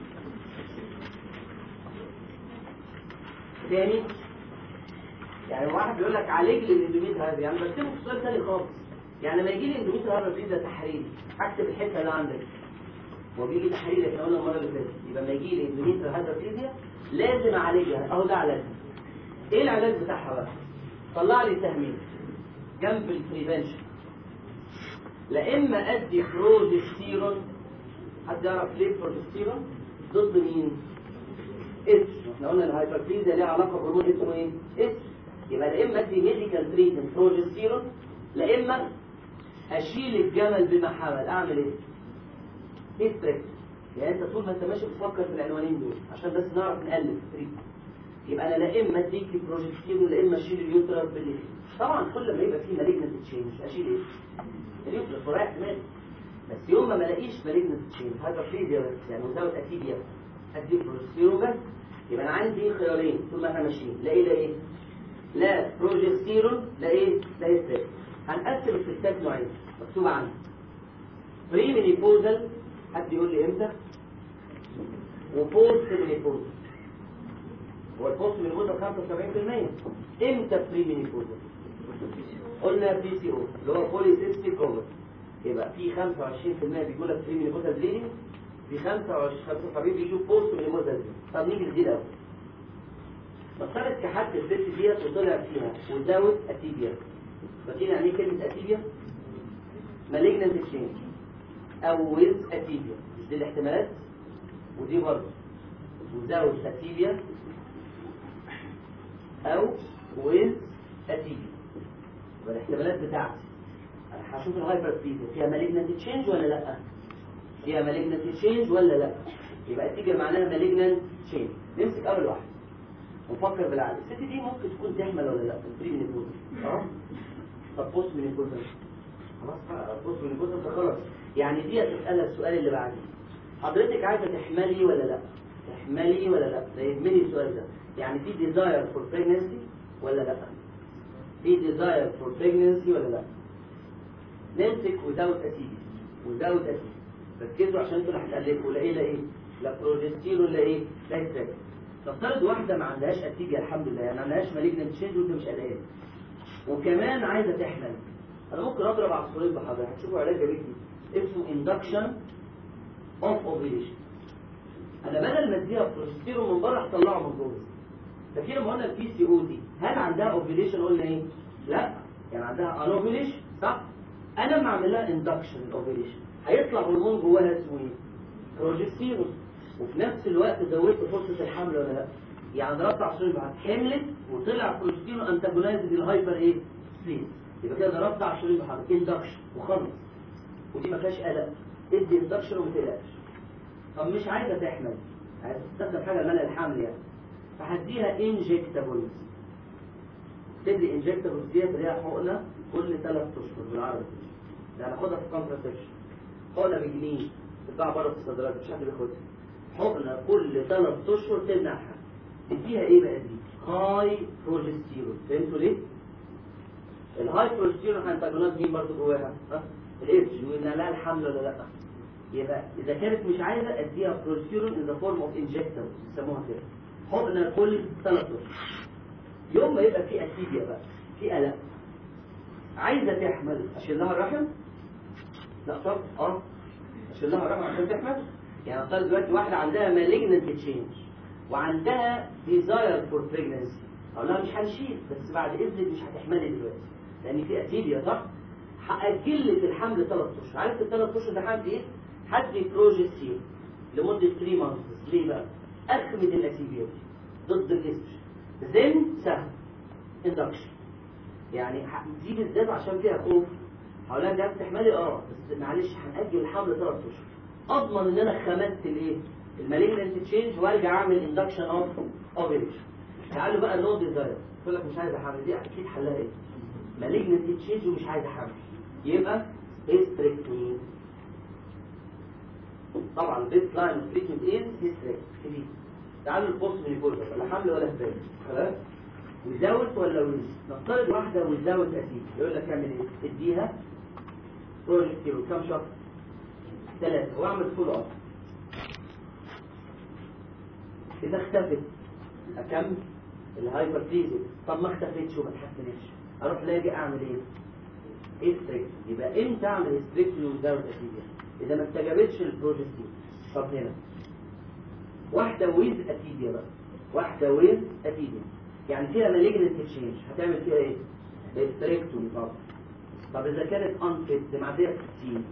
S1: تاني يعني واحد بيقول لك عالج لي الاندوميتريال هذا يعني بكتبه في سؤال تاني خالص يعني لما يجي لي اندوميتريال هايبربليزيا تحريري اكتب الحته اللي عندك هو بيجي تحريري احنا قلنا المره اللي فاتت يبقى لما يجي لي اندوميتريال هايبربليزيا لازم اعالجها اهو ده علاجها ايه العلاج بتاعها بقى طلع لي سهمين جنب البريفنشن لا اما ادي بروجستيرون حد يعرف ليه بروجستيرون ضد مين اس احنا قلنا الهايبربليزيا ليها علاقه بهرمون اسمه ايه اس يبقى لا اما ادي ميديكال تريتمنت بروجستيرون لا اما اشيل الجمل بما حمل اعمل ايه هيستريك يعني انت طول ما انت ماشي بتفكر في العنوانين دول عشان بس نعرف نقلب التريتمنت يبقى انا لا اما اديكي بروجستيرون لا اما اشيل اليوترس بالليل طبعا كل ما يبقى فيه مالجنت تشينج اشيل ايه اليوترس ورايح دماغي بس يوم ما ملاقيش مالجنت تشينج هايبرفليزيا بس يعني مزود اكيديا ادي بروجستيرون بس يبقى انا عندي خيارين طول ما احنا ماشيين لا ايه لا ايه لا بروجستيرون لا ايه لا هيستريك هنقسم الستات نوعين مكتوب عندي بري مينيبوزال حد يقول لي امتى وبوست مينيبوزال هو البوست مينيبوزال 75% امتى بري مينيبوزال قلنا بي سي او اللي هو بولي سيستيك اوفر يبقى في 25% بيقول لك بري مينيبوزال بليدنج في 25 75 بيجوا بوست مينيبوزال بليدنج طب نيجي لدي الاول نفترض كحد الست ديت وطلع فيها وزود اتيبيا فاكرين يعني ايه كلمه اتيبيا؟ مالجنت تشينج او ويز اتيبيا مش دي الاحتمالات ودي برضه وزود اتيبيا او ويز اتيبيا يبقى الاحتمالات بتاعتي انا هشوف الهايبر بليزيا فيها مالجنت تشينج ولا لا فيها مالجنت تشينج ولا لا يبقى التيجر معناها مالجنت تشينج نمسك اول واحده ونفكر بالعقل الست دي ممكن تكون تحمل ولا لا في من البوزن اه طب بص من البوزن خلاص بقى بص من البوزن ده خلاص يعني دي هتسالها السؤال اللي بعديه حضرتك عايزه تحملي ولا لا تحملي ولا لا ده يهمني السؤال ده يعني في ديزاير فور بريجنسي ولا لا في ديزاير فور بريجنسي ولا لا نمسك وزاوت اسيدي وزاوت اسيدي ركزوا عشان انتوا اللي هتالفوا لا ايه لا ايه لا بروجستيرون لا ايه لا هيستريك نفترض واحده ما عندهاش اتيبيا الحمد لله يعني ما عندهاش مالجنت تشينج وانت مش قلقان وكمان عايزه تحمل انا ممكن اضرب عصفورين بحجر هتشوفوا علاج جميل جدا اسمه اندكشن اوف اوفيليشن انا بدل ما اديها بروجستيرون من بره هطلعه من جوه فاكرين لما قلنا البي سي او دي هل عندها اوفيليشن قلنا ايه لا يعني عندها انوفيليشن صح انا لما اعمل لها اندكشن الاوفيليشن هيطلع هرمون جواها اسمه ايه بروجستيرون وفي نفس الوقت زودت فرصه الحمل ولا لا يعني ضربت على الشريط بعد حملت وطلع بروجستيرون انتاجونايز للهايبر ايه سليب يبقى كده ضربت على الشريط بحاجه اندكشن وخلص ودي ما فيهاش قلق ادي اندكشن وما تقلقش طب مش عايزه تحمل عايزه تستخدم حاجه لمنع الحمل يعني فهديها انجكتابلز تدي انجكتابلز ديت اللي هي حقنه كل ثلاث اشهر بالعربي ده هناخدها في كونتراسبشن حقنه بجنيه تتباع بره في الصيدليات مش حد بياخدها حقنه كل ثلاث اشهر تمنعها تديها ايه بقى دي؟ هاي بروجستيرون فهمتوا ليه؟ الهاي بروجستيرون هانتاجونات مين برضه جواها؟ ها؟ الاتش وان لها الحمل ولا لا؟ يبقى اذا كانت مش عايزه اديها بروجستيرون ان ذا فورم اوف انجكتور بيسموها كده حقنه كل ثلاث اشهر يوم ما يبقى في اسيديا بقى في قلق عايزه تحمل اشيل لها الرحم لا طب اه اشيل لها الرحم عشان تحمل يعني افترض دلوقتي واحده عندها مالجنت تشينج وعندها ديزاير فور بريجنسي اقول لها مش هنشيل بس بعد اذنك مش هتحملي دلوقتي لان في اسيديا صح هاجل لك الحمل ثلاث اشهر عرفت الثلاث اشهر ده حد ايه حد بروجستير لمده 3 مانثs ليه بقى اخمد الاسيديا دي ضد الاستروجين زين سهل اندكشن يعني ح- دي بالذات عشان فيها خوف هقول لها انت عايز تحملي اه بس معلش هنأجل الحمل ثلاث اشهر اضمن ان انا خمدت الايه المالجنت تشينج وارجع اعمل اندكشن اوف اوفيليشن تعالوا بقى نو ديزاير تقول لك مش عايز احمل دي اكيد حلها ايه مالجنت تشينج ومش عايز احمل يبقى هيستريكتومي طبعا بيس لاين تريتمنت از هيستريكتومي تعالوا البوست مينيبوزا ولا حمل ولا هبال خلاص وزاوت ولا ويز نفترض واحدة وزاوت أسيد يقول لك اعمل ايه اديها بروجكتيرو كم شهر ثلاثة واعمل فول اب إذا اختفت أكمل الهايبر طب ما اختفتش وما اتحسنتش أروح لاجي أعمل إيه؟ استريكت يبقى إمتى أعمل استريكت وزاوت أسيد إذا ما استجابتش البروجكتيرو طب هنا واحدة ويز أتيديا بقى واحدة ويز أتيديا يعني فيها مالجنت تشينج هتعمل فيها ايه؟ استريكتومي طبعا طب إذا كانت أنفيت معدية 60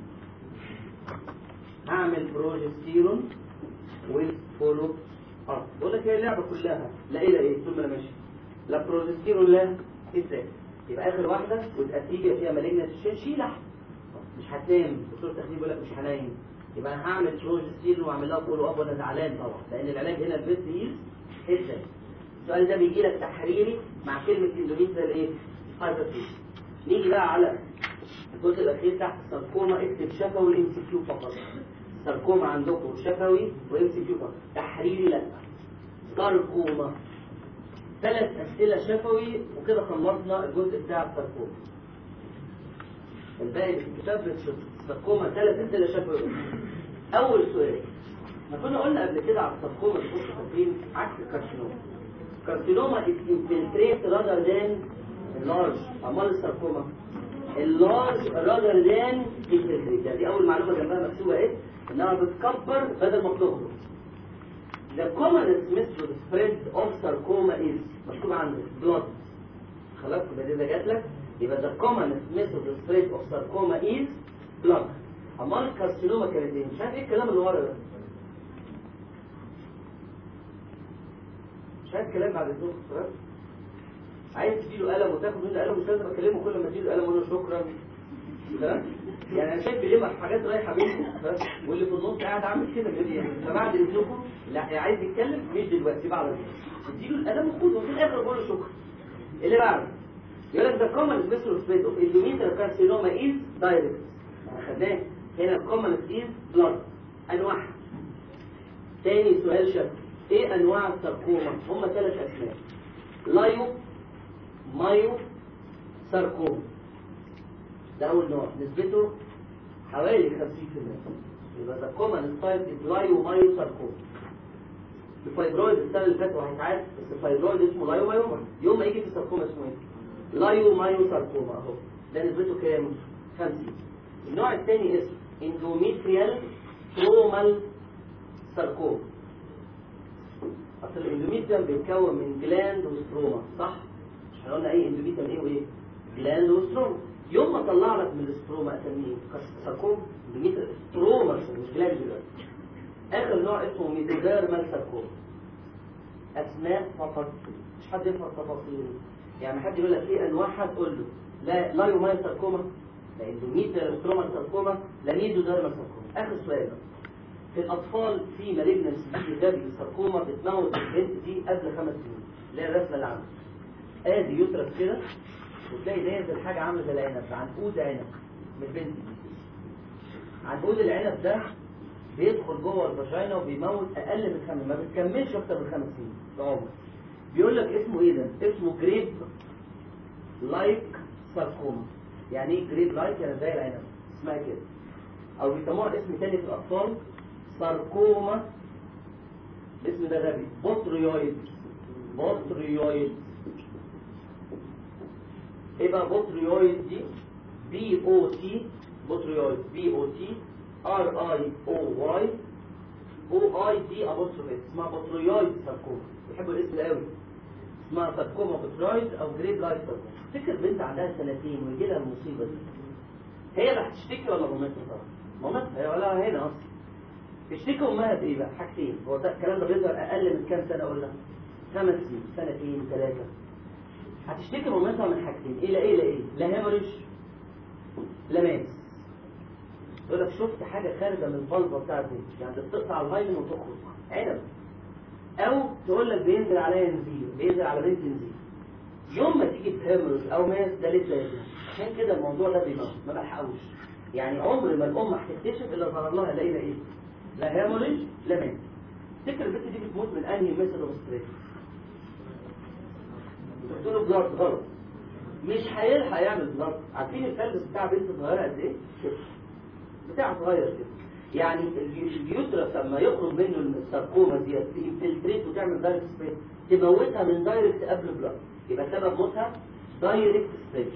S1: هعمل بروجستيرون ويز فولو اه بقول لك هي اللعبة كلها لا إيه لا إيه طول ما أنا ماشي لا بروجستيرون لا استريكت يبقى آخر واحدة ويز أتيديا فيها مالجنت تشينج شيل أحسن مش هتنام دكتور التخدير بيقول لك مش هنايم يبقى انا هعمل بروجستيرون واعمل لها فولو اب وانا زعلان طبعا لان العلاج هنا البيست هيز هيدا السؤال ده بيجي لك تحريري مع كلمه اندونيسيا الايه؟ هايبرتيز نيجي بقى على الجزء الاخير تحت الساركوما اكتب شفوي ام سي كيو فقط الساركوما عندكم شفوي وام سي كيو فقط تحريري لا ساركوما ثلاث اسئله شفوي وكده خلصنا الجزء بتاع الساركوما الباقي اللي في الكتاب الساركوما ثلاث اسئله شفوي اول سؤال ما كنا قلنا قبل كده على الساركوما اللي كنتوا فاكرين عكس الكارسينوما الكارسينوما is infiltrate rather than large امال الساركوما اللارج rather than infiltrate يعني دي اول معلومه جنبها مكتوبه ايه انها بتكبر بدل ما بتخرج The commonest method spread of sarcoma is مكتوب عندك blood خلاص يبقى ده جات لك يبقى the commonest method spread of sarcoma is blood امال الكارسينوما كانت ايه مش عارف ايه الكلام اللي ورا ده مش عايز كلام بعد الظهر خلاص عايز تديله قلم وتاخد منه قلم مش لازم اكلمه كل ما اديله قلم اقول له شكرا تمام يعني انا شايف بيبقى حاجات رايحه بينكم بس واللي في النص قاعد عامل كده يعني فبعد اذنكم لا عايز يتكلم مش دلوقتي بعد الظهر اديله القلم وخده وفي الاخر بقول له شكرا اللي بعده يقول لك the common vessel spread of endometrial carcinoma is direct خدناه هنا common is blood انواعها تاني سؤال شك ايه انواع الساركوما هم ثلاث اسماء لايو مايو ساركوما ده اول نوع نسبته حوالي 50% يبقى ده كومن ستايل لايو مايو ساركوما الفايبرويد السنه اللي فاتت وهيتعاد بس الفايبرويد اسمه لايو مايو يوم ما يجي في الساركوما اسمه ايه لايو مايو ساركوما اهو ده نسبته كام 50 النوع الثاني اسمه اندوميتريال ترومال ساركوما اصل الاندوميتريال بيتكون من جلاند وستروما صح احنا قلنا ايه اندوميتال ايه وايه جلاند وستروما يوم ما طلع لك من الاستروما اسميه ساركوم اندوميتال ستروما مش جلاند دلوقتي اخر نوع اسمه ميزوديرمال ساركوم اسماء فقط مش حد يفهم تفاصيل يعني حد يقول لك ايه انواع هتقول له لا لا يومال ساركوما لا اندوميتال ستروما ساركوما لا ميزوديرمال ساركوما اخر سؤال بقى. في الاطفال في مالجنس بيجي ساركوما بتموت البنت دي قبل خمس سنين اللي هي الرسمه اللي عندك ادي يترك كده وتلاقي نازل حاجه عامله زي العنب عنقود عنب من البنت دي عنقود العنب ده بيدخل جوه الفاجينا وبيموت اقل من خمس ما بتكملش اكتر من خمس سنين في عمر بيقول لك اسمه ايه ده اسمه جريب لايك ساركوما يعني ايه جريب لايك يعني زي العنب اسمها كده او بيسموها اسم تاني في الاطفال ساركوما الاسم ده غبي بوتريويد بوتريويد ايه بقى بوتريويد دي بي او تي بوتريويد بي او تي ار اي او واي او اي دي ابوستروفيت اسمها بوتريويد ساركوما بيحبوا الاسم ده قوي اسمها ساركوما بوتريويد او جريب لايت ساركوما تفتكر بنت عندها سنتين ويجي لها المصيبه دي هي اللي هتشتكي ولا مامتها طبعا مامتها هي ولا هنا اصلا تشتكي امها بايه بقى حاجتين هو ده الكلام ده بيظهر اقل من كام سنه ولا خمس سنين سنتين ثلاثه هتشتكي مامتها من حاجتين ايه لا ايه لا ايه لا هيموريج لا ماس يقول لك شفت حاجه خارجه من البلبه بتاعتي يعني بتقطع الهايلم وتخرج عنب او تقول لك بينزل عليا نزيل بينزل على بنت نزيل يوم ما تيجي بهيموريج او ماس ده لسه يزن عشان كده الموضوع ده بيموت ما بلحقوش يعني عمر ما الام هتكتشف الا ظهر لها لقينا ايه لا هيموريج لا مات تفتكر البنت دي بتموت من انهي ميثود اوف ستريس قلت له بلاد غلط مش هيلحق يعمل بلاد عارفين الفلس بتاع بنت صغيره قد ايه كده بتاع صغير كده يعني اليوترس لما يخرج منه الساركوما ديت تنفلتريت وتعمل دايركت سبريد تموتها من دايركت قبل بلاد يبقى سبب موتها دايركت سبريد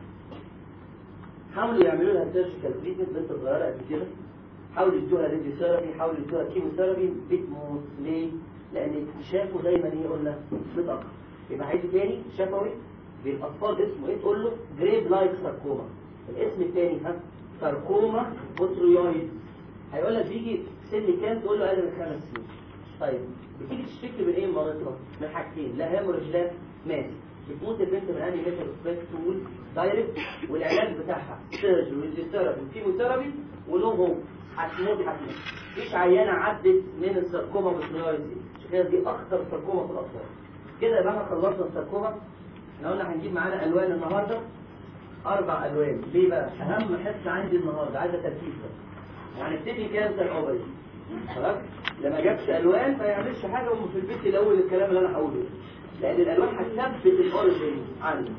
S1: حاولوا يعملوا لها سيرجيكال تريتمنت بنت صغيره قد كده حاولوا يدوها راديو ثيرابي حاولوا يدوها كيمو ثيرابي بتموت ليه؟ لان اكتشافه دايما ايه قلنا متاخر يبقى عايز تاني شفوي للاطفال اسمه ايه تقول له جريب لايك ساركوما الاسم الثاني ها ساركوما بوتريويد هيقول لك بيجي سن كام تقول له اقل من خمس سنين طيب بتيجي تشتكي من ايه مرضها من حاجتين لا هيموريج لا مات بتموت البنت من انهي ميثود سبيك تقول دايركت والعلاج بتاعها سيرجري وفيزيوثيرابي وكيموثيرابي ولو هو هتموت هتموت مفيش عيانه عدت من الساركوما بوتريويد دي عشان كده دي اخطر ساركوما في الاطفال كده يبقى احنا خلصنا الساركوما احنا قلنا هنجيب معانا الوان النهارده اربع الوان ليه بقى اهم حته عندي النهارده عايزه تركيز بس هنبتدي كانسر اوفري خلاص لما جابش الوان ما يعملش حاجه وهم في البيت الاول الكلام اللي انا هقوله لان الالوان هتثبت الاوريجين عندي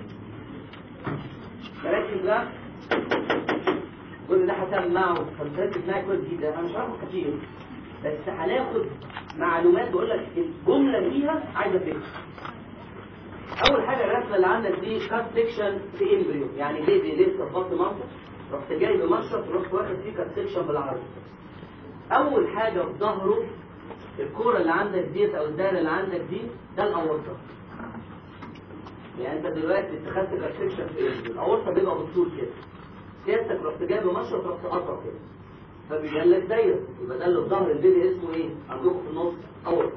S1: مركز بقى كل ده هسمعه فبتركز معايا كويس جدا انا مش هاخد كتير بس هناخد معلومات بقول لك الجمله فيها عايزه فكره اول حاجه الرسمه اللي عندك دي كات سيكشن في امبريو يعني بيبي لسه في بطن مامته رحت جاي بمشرط ورحت واخد فيه كات سيكشن بالعرض اول حاجه في ظهره الكوره اللي عندك ديت او الدايره اللي عندك دي ده الاورطه يعني انت دلوقتي اتخذت كات سيكشن في امبريو الاورطه بيبقى بالطول كده سيادتك رحت جاي بمشرط رحت قطع كده فبيجي لك دايره يبقى ده اللي في ظهر البيبي اسمه ايه عندكم في النص اورطه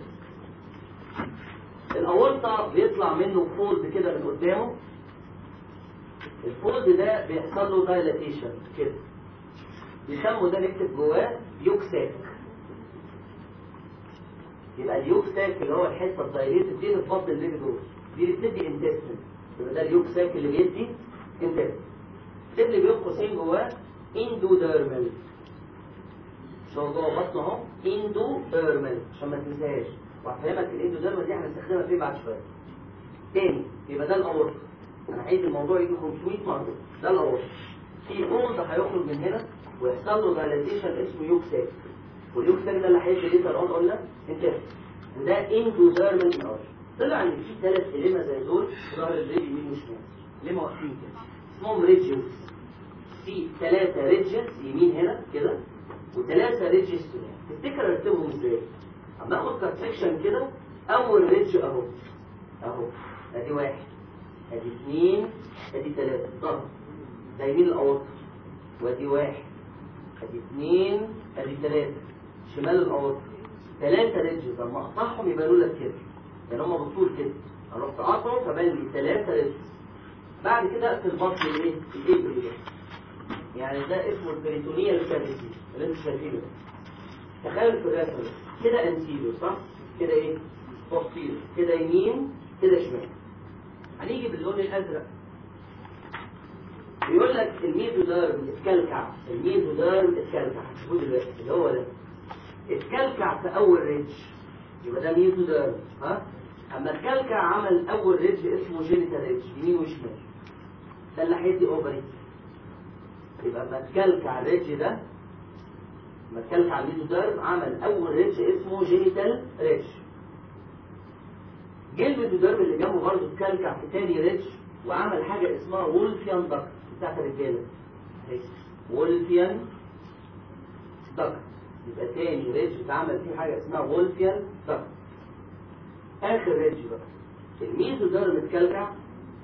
S1: الاورطه بيطلع منه فولد كده من قدامه الفولد ده بيحصل له دايلاتيشن كده بيسموا ده نكتب جواه يوكساك يبقى اليوكساك اللي هو الحته الدايليتد دي اللي في بطن البيبي جوه دي اللي بتدي انتستين يبقى ده اليوكساك اللي بيدي انتستين اللي بين قوسين جواه اندوديرمال شو جوه بطنه اهو اندوديرمال عشان ما تنساهاش وهفهمك الاندوديرمال دي هنستخدمها فين بعد شويه تاني يبقى ده الاورطه انا عايز الموضوع يجي 500 مره ده الاورطه في فولد هيخرج من هنا ويحصل له دايلاتيشن اسمه يوكساك واليوكساك ده اللي هيدي ليتر اون قلنا انت وده اندوديرمال انرج طلع ان في ثلاث كلمه زي دول في ظهر البيبي يمين وشمال ليه ما واقفين كده اسمهم ريدجز في ثلاثه ريدجز يمين هنا كده وثلاثه ريدجز شمال تفتكر ارتبهم ازاي اما اخد كات سكشن كده اول ريدج اهو اهو ادي واحد ادي اثنين ادي ثلاثة ضغط ده يمين الاورطة وادي واحد ادي اثنين ادي ثلاثة شمال الاورطة ثلاثة ريدجز لما اقطعهم يبانوا لك كده يعني هم بالطول كده اروح تقاطعه فبان لي ثلاثة ريدجز بعد كده اقفل بطن الايه؟ الابري ده يعني ده اسمه البريتونيال كافيتي اللي انتوا شايفينه ده تخيل في الرسمة كده انتيريو صح؟ كده ايه؟ بوستيريو كده يمين كده شمال هنيجي باللون الازرق بيقول لك الميزوديرم اتكلكع الميزوديرم اتكلكع هتشوفوه دلوقتي اللي هو ده اتكلكع في اول ريدج يبقى ده ميزوديرم ها اما اتكلكع عمل اول ريدج اسمه جينيتال ريدج يمين وشمال ده اللي هيدي اوفري يبقى اما اتكلكع الريدج ده اما اتكلكع الميزوديرم عمل اول ريدج اسمه جينيتال ريدج جه الميزوديرم اللي جنبه برضه اتكلكع في تاني ريدج وعمل حاجة اسمها وولفيان دكت بتاعت الرجالة اهي. وولفيان دكت يبقى تاني ريدج اتعمل فيه حاجة اسمها وولفيان دكت آخر ريدج بقى الميزوديرم اتكلكع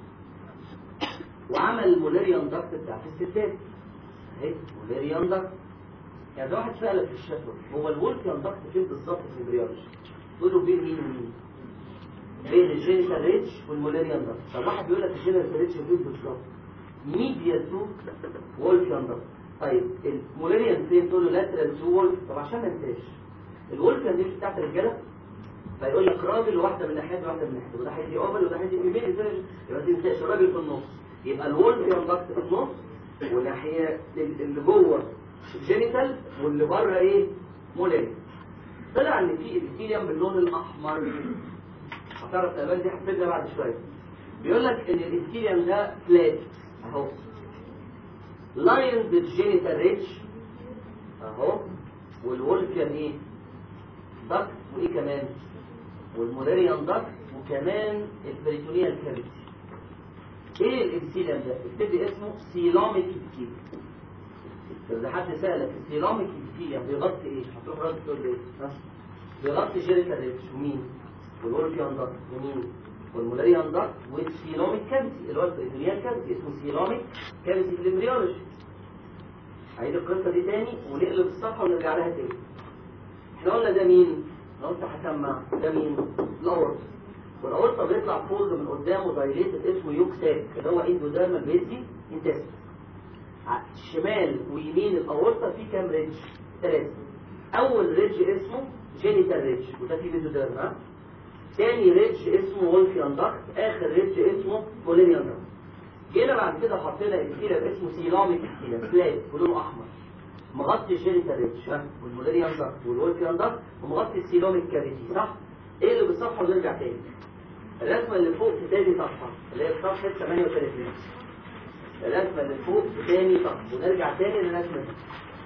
S1: وعمل المولاريان دكت بتاعت الستات اهي مولاريان دكت يعني ده واحد سألك في الشفوي هو الولفيان دكت فين بالظبط في الامبريولوجي؟ تقول له بين مين ومين؟ بين الجينيتال ريتش والمولاريان دكت طب واحد بيقول لك الجينيتال ريتش فين بالظبط؟ ميديا تو وولفيان دكت طيب المولاريان فين تقول له لاترال تو وولف طب عشان ما انساش الولفيان دي مش بتاعت الرجاله فيقول لك راجل وواحده من ناحيه وواحده من ناحيه وده هيدي اوفر وده هيدي فيميل ازاي يبقى ما تنساش الراجل في النص يبقى الولفيان دكت في النص والناحيه اللي جوه جينيتال واللي بره ايه مولاريان طلع ان في ابيثيليوم باللون الاحمر هتعرف الالوان دي هتفيدنا بعد شويه بيقول لك ان الابيثيليوم ده فلات اهو لاين بالجينيتال ريتش اهو والولفيان ايه دكت وايه كمان والمولاريان دكت وكمان البريتونيال كافيتي ايه الابيثيليوم ده ابتدي اسمه سيلاميك ابيثيليوم اذا حد سالك السيلاميك ابيثيليوم بيغطي ايه هتروح رد تقول لي ايه ها؟ بيغطي جينيتال ريتش ومين والورفيان داكت ومين والمولاريان داكت والسيلوميك كافيتي اللي هو البريتونيال كافيتي اسمه سيلوميك كافيتي في الامبريولوجي هعيد القصه دي تاني ونقلب الصفحه ونرجع لها تاني احنا قلنا ده مين؟ لو انت هسمع ده مين؟ الاورطه والاورطه بيطلع فولد من قدامه دايليتد اسمه يوك ساك اللي هو اندوديرمال بيدي انتست شمال ويمين الاورطه في كام ريدج؟ ثلاثه اول ريدج اسمه جينيتال ريدج وده فيه ميزوديرم ها تاني ريدج اسمه وولفيان داكت اخر ريدج اسمه مولينيان داكت جينا بعد كده حطينا الكيلر اسمه سيلاميك كيلر فلات بلون احمر مغطي الجينيتال ريدج ها والمولينيان داكت والوولفيان داكت ومغطي السيلاميك كافيتي صح ايه اللي بالصفحه ونرجع تاني الرسمه اللي فوق في تاني صفحه اللي هي في صفحه 38 الرسمه اللي فوق في تاني صفحه ونرجع تاني للرسمه دي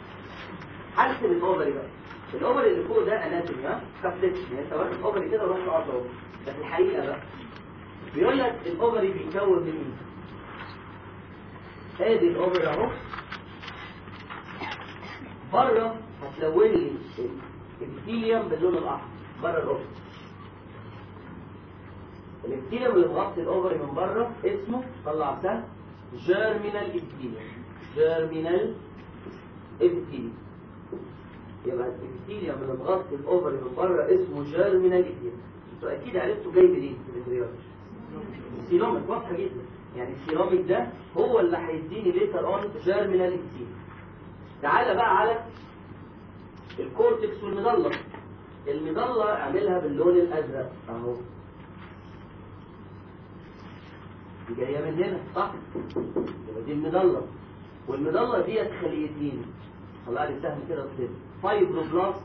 S1: حرف الاوفري بقى الاوفري اللي فوق ده اناتومي ها كابلتش يعني انت واخد اوفري كده وروح تقعد اهو ده في الحقيقه بقى بيقول لك الاوفري بيتكون من ايه ادي الاوفري اهو بره هتلون لي الابيثيليوم باللون الاحمر بره الاوفري الابيثيليوم اللي مغطي الاوفري من بره اسمه طلع سهل جيرمينال ابيثيليوم جيرمينال ابيثيليوم يبقى الابيثيليوم اللي مغطي الاوفري من بره اسمه جيرمينال ابيثيليوم انتوا اكيد عرفتوا جاي منين في الامبريولوجي السيلوميك واضحه جدا يعني السيلوميك ده هو اللي هيديني ليتر اون جيرمينال ابيثيليوم تعالى بقى على الكورتكس والمظله المظله اعملها باللون الازرق اهو دي جايه من هنا صح يبقى دي المظله والمظله ديت خليتين طلع لي سهم كده كده فايبروبلاست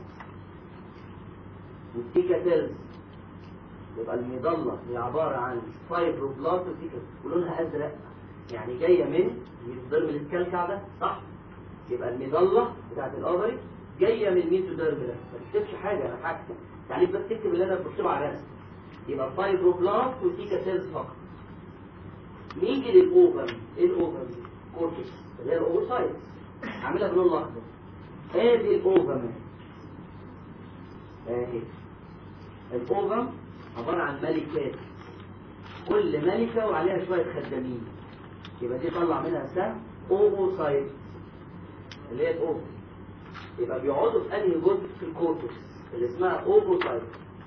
S1: والتيكا سيلز يبقى المظله هي عباره عن فايبروبلاست وتيكا ولونها ازرق يعني جايه من الميزوديرم الكالكع ده صح يبقى المظله بتاعت الاوفري جايه من الميزوديرم ده ما تكتبش حاجه انا هكتب يعني بس تكتب اللي انا بكتبه على الرسم يبقى فايبروبلاست وتيكا سيلز فقط نيجي للاوفر ايه الاوفر دي كورتكس اللي هي الاوفوسايتس عاملها باللون الاخضر ادي الاوفم اهي الاوفم عباره عن ملكات كل ملكة وعليها شوية خدامين يبقى دي طلع منها سهم اوفوسايت اللي هي الاوفو يبقى بيقعدوا في انهي جزء في الكورتكس اللي اسمها اوفوسايت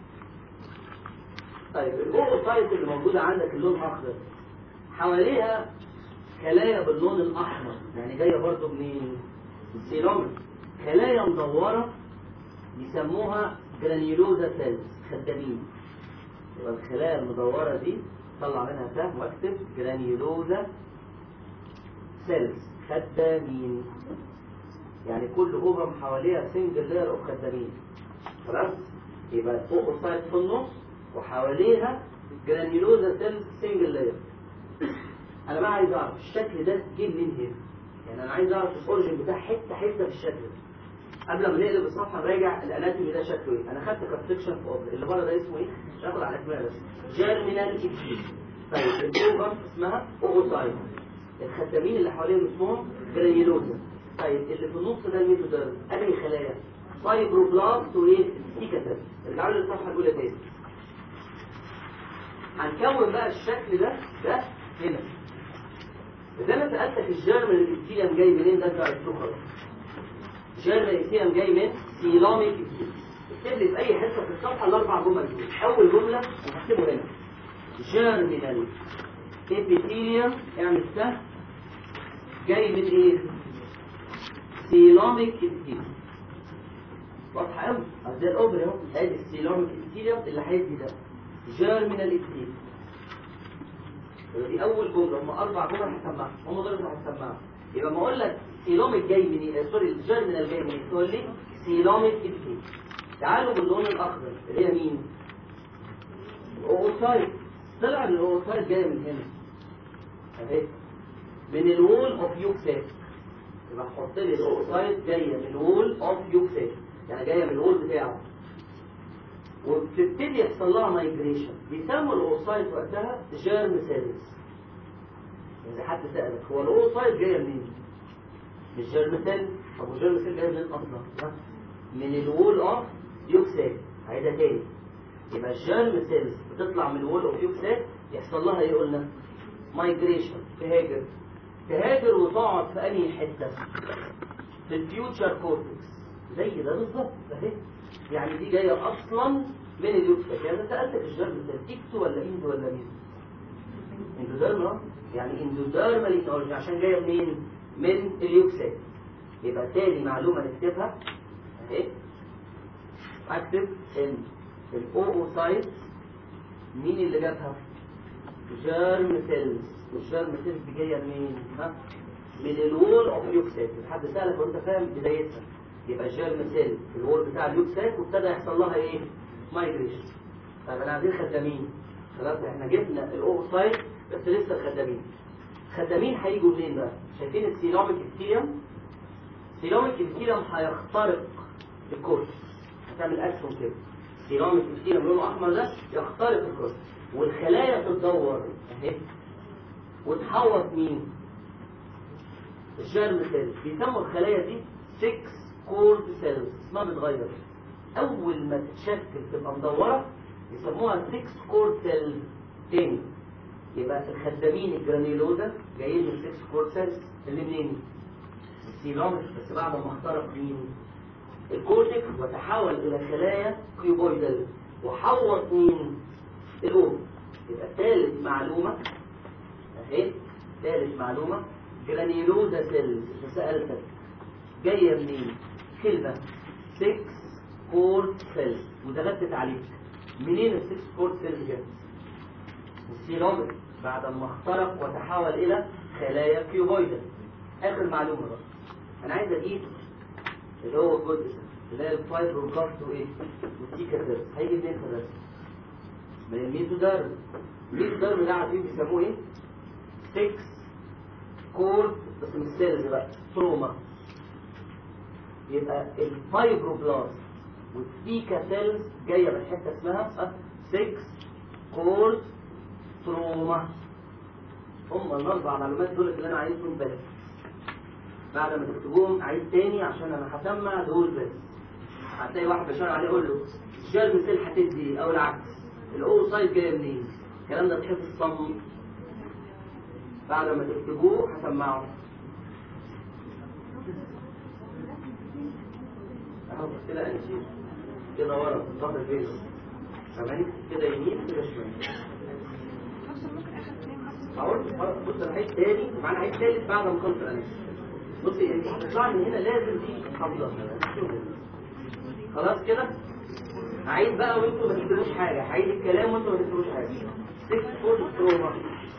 S1: طيب الاوفوسايت اللي موجودة عندك اللون الاخضر حواليها خلايا باللون الاحمر يعني جايه برضو منين السيلومر خلايا مدوره يسموها جرانيولوزا سيلز خدامين يبقى الخلايا المدوره دي طلع منها سهم واكتب جرانيولوزا سيلز خدامين يعني كل اوفم حواليها سنجل لاير اوف خدامين خلاص يبقى فوق السايد في النص وحواليها جرانيولوزا سيلز سنجل لاير انا بقى عايز اعرف الشكل ده جه منين هنا يعني انا عايز اعرف الاوريجن بتاع حته حته في الشكل ده قبل ما نقلب الصفحه نراجع الاناتومي ده شكله ايه انا خدت كونستكشن في اوبر اللي بره ده اسمه ايه مش هاخد على اسمها بس جيرمينال اكسيد طيب الاوفر اسمها اوفوسايت الخدامين اللي حواليهم اسمهم جرانيولوزا طيب اللي في النص ده الميتوديرم انهي خلايا فايبروبلاست وايه سيكاتر ارجعوا لي للصفحه الاولى تاني هنكون بقى الشكل ده ده هنا إذا أنا سألتك الجيرم الإبتيليوم جاي منين ده أنت عرفته خلاص الجيرم الإبتيليوم جاي من سيلاميك إبتيليوم اكتب لي في أي حتة في الصفحة الأربع جمل دول أول جملة هكتبه هنا جيرمينال إبتيليوم اعمل سهم جاي من إيه؟ سيلاميك إبتيليوم واضحة أوي زي الأوبرا أهو أدي السيلاميك إبتيليوم اللي هيدي ده جيرمينال إبتيليوم دي اول جمله هم اربع جمل هسمعها هم دول اللي هسمعها يبقى ما اقول لك سيلوميك جاي من ايه سوري الجيرمينال جاي من ايه تقول لي سيلوميك ابتي تعالوا باللون الاخضر اللي هي مين الاوسايت طلع ان الاوسايت جايه من هنا اهي من الوول اوف يوكسات يبقى حط لي الاوسايت جايه من الوول اوف يوكسات يعني جايه من الوول بتاعه وبتبتدي يحصل لها مايجريشن بيسموا الاوسايت وقتها جيرم سيلز اذا حد سالك هو الاوسايت جايه منين مش جيرم سيل طب الجيرم سيل جايه منين اصلا من الوول اوف يوكسات عايزها تاني يبقى الجيرم سيلز بتطلع من الوول اوف يوكسات يحصل لها ايه قلنا مايجريشن تهاجر تهاجر وتقعد في انهي حته في الفيوتشر كورتكس زي ده بالظبط اهي يعني دي جاية أصلا من اليوكسات يعني أنا سألتك الجرم ده إكس ولا إند ولا مين اندوديرما يعني اندوديرما ليتولوجي عشان جاية منين من اليوكسات يبقى تاني معلومة نكتبها اهي اكتب ان الاوسايت مين اللي جابها جيرم سيلز والجيرم سيلز دي جايه منين ها من الوول اوف يوكسات حد سالك وانت فاهم بدايتها يبقى جيرم سيل في الوول بتاع اليوكسات وابتدى يحصل لها ايه مايجريشن طيب انا عايزين خدامين خلاص احنا جبنا الاوسايت بس لسه الخدامين خدامين هيجوا منين بقى شايفين السيلوميك ابتيريوم السيلوميك ابتيريوم هيخترق الكورتكس هتعمل اكشن كده السيلوميك ابتيريوم لونه احمر ده يخترق الكورتكس والخلايا تتدور اهي وتحوط مين الجيرم سيل بيسموا الخلايا دي 6 كورد سيلز اسمها بتغير اول ما تتشكل تبقى مدوره يسموها 6 كورد سيلز تاني يبقى الخدامين الجرانيلوزا جايين من 6 كورد سيلز اللي منين السيلوميك بس بعد ما اخترق مين الكورتكس وتحول الى خلايا كيوبويدال وحوط مين الأم يبقى ثالث معلومة اهي ثالث معلومة جرانيلوزا سيلز سألتك جاية منين كلمة 6 كورد سيلز وتغتت عليك منين ال 6 كورد سيلز جت السيلوميك بعد ما اخترق وتحول الى خلايا كيوبويدال اخر معلومة بقى انا عايز اجيب اللي هو الجزء ده اللي هي الفايبروبلاست وايه والسيكاتيرز هيجي منين في الرسم من الميزوديرم الميزوديرم ده عارفين بيسموه ايه 6 كورد بس مش سيلز بقى تروما يبقى الفايبروبلاست والسيكا سيلز جايه من حته اسمها 6 كورد تروما هم الاربع معلومات دول اللي انا عايزهم بس بعد ما تكتبوهم عيد تاني عشان انا هسمع دول بس هتلاقي واحد بيشاور عليه يقول له الجيرم سيل هتدي او العكس الاو سايد جايه منين الكلام ده تحفظ صم بعد ما تكتبوه هسمعه اهو كده انشي كده ورا ظهر البيت تمام كده يمين كده شمال
S2: نفس ممكن اخر كلام بس
S1: هقول خلاص بص انا هعيد تاني ومعانا هعيد تالت بعد ما اخلص الاناليسيس بصي انت هتطلع من هنا لازم دي حافظه خلاص كده هعيد بقى وانتوا ما تكتبوش حاجه هعيد الكلام وانتوا ما تكتبوش حاجه 6 فور ستروما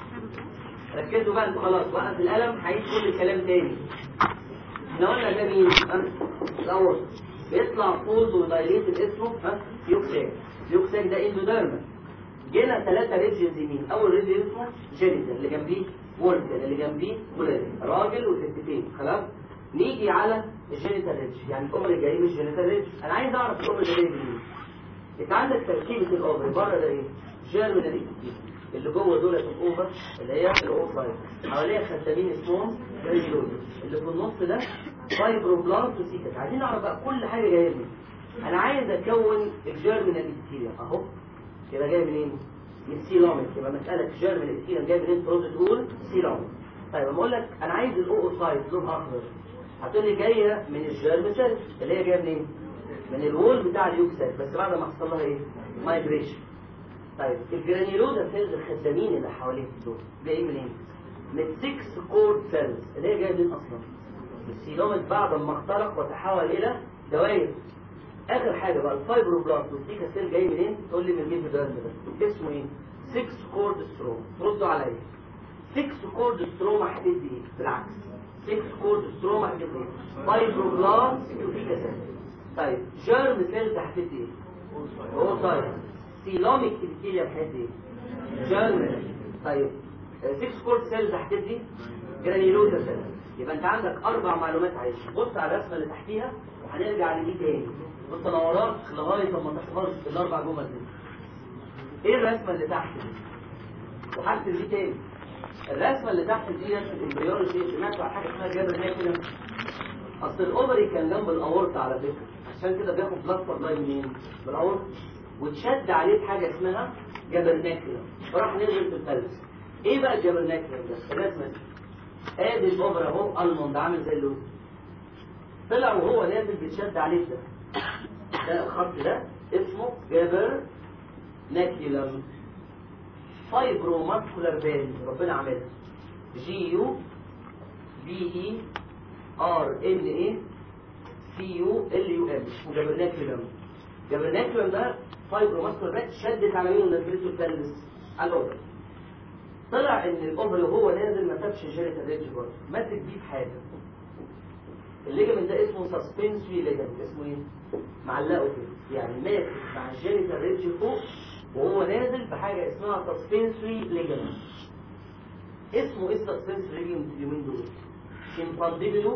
S1: ركزوا بقى انتوا خلاص وقف القلم هعيد كل الكلام تاني احنا قلنا ده مين؟ ها؟ الاول بيطلع فوز ودايليتد اسمه ها يوكساك يوكساك ده اندوديرمال جينا ثلاثة ريجنز يمين أول ريجن اسمه جينيتال اللي جنبيه وولفن اللي جنبيه ولاد راجل وستتين خلاص نيجي على الجينيتال ريج يعني الأمر الجاي مش جينيتال ريج أنا عايز أعرف الأمر ده جاي منين أنت عندك تركيبة الأوفر بره ده إيه؟ جيرمينال اللي جوه دول الأوفر اللي هي الأوفر حواليها خدامين اسمهم جريلوزس اللي في النص ده فايبروبلاست وسيكت عايزين نعرف بقى كل حاجة جاية منين أنا عايز أكون الجيرمينال إبثيليوم أهو يبقى جاي منين؟ من سيلامك يبقى مسألة جيرمن السيلام جاي منين ترد تقول سيلامك طيب لما اقول لك انا عايز الاوسايت لونها اخضر هتقول لي جايه من الجيرم سيل اللي هي جايه منين؟ من الوول بتاع اليوكسات بس بعد ما حصل لها ايه؟ مايجريشن طيب الجرانيولودا سيلز الخدامين اللي حوالين دول جايين منين؟ من 6 كورد سيلز اللي هي جايه منين اصلا؟ السيلومت بعد ما اخترق وتحول الى دوائر اخر حاجه بقى الفايبروبلاست والسيكا سيل جاي منين تقول لي من الميزوديرم ده اسمه ايه 6 كورد ستروما ردوا عليا 6 كورد ستروما هتدي ايه بالعكس 6 كورد ستروما هتدي ايه فايبروبلاست والسيكا سيل طيب جيرم سيلز هتدي ايه اوسايت سيلوميك ابيثيليوم هتدي ايه جيرم طيب 6 كورد سيلز هتدي جرانيولوزا سيلز يبقى انت عندك اربع معلومات عايشه بص على الرسمه اللي تحتيها وهنرجع لدي تاني بص انا وراك لغايه اما تحفظ الاربع جمل دي ايه الرسمه اللي تحت دي وهكتب دي تاني الرسمه اللي تحت دي رسمه الامبريولوجي سمعت عن حاجه اسمها جابر كده اصل الاوفري كان جنب الاورطه على فكره عشان كده بياخد بلاد سبلاي منين بالاورطه وتشد عليه بحاجه اسمها جابرناكيولم فراح نزل في الثلث ايه بقى الجابرناكيولم ده الرسمه دي ادي الاوفر اهو الموند عامل زي اللوز طلع وهو نازل بيتشد عليه ده ده الخط ده اسمه جابر ناكيولم فايبرو ماسكولار فالف ربنا عاملها جي يو بي اي ار ان اي سي يو ال يو ام اسمه جابرناكيولم جابرناكيولم ده فايبرو ماسكولار فالف شدت على مين ونزلته الثلث على الاوفر طلع ان الاوفر وهو نازل ما سابش جيريتال ريدج برضه ماسك بيه في حاجه الليجمنت ده اسمه سسبنسري ليجمنت اسمه ايه؟ معلقه كده يعني ماسك مع الجينيتال ريدج فوق وهو نازل بحاجه اسمها سسبنسري ليجمنت اسمه ايه السسبنسري ليجمنت اليومين دول؟ انفانديبلو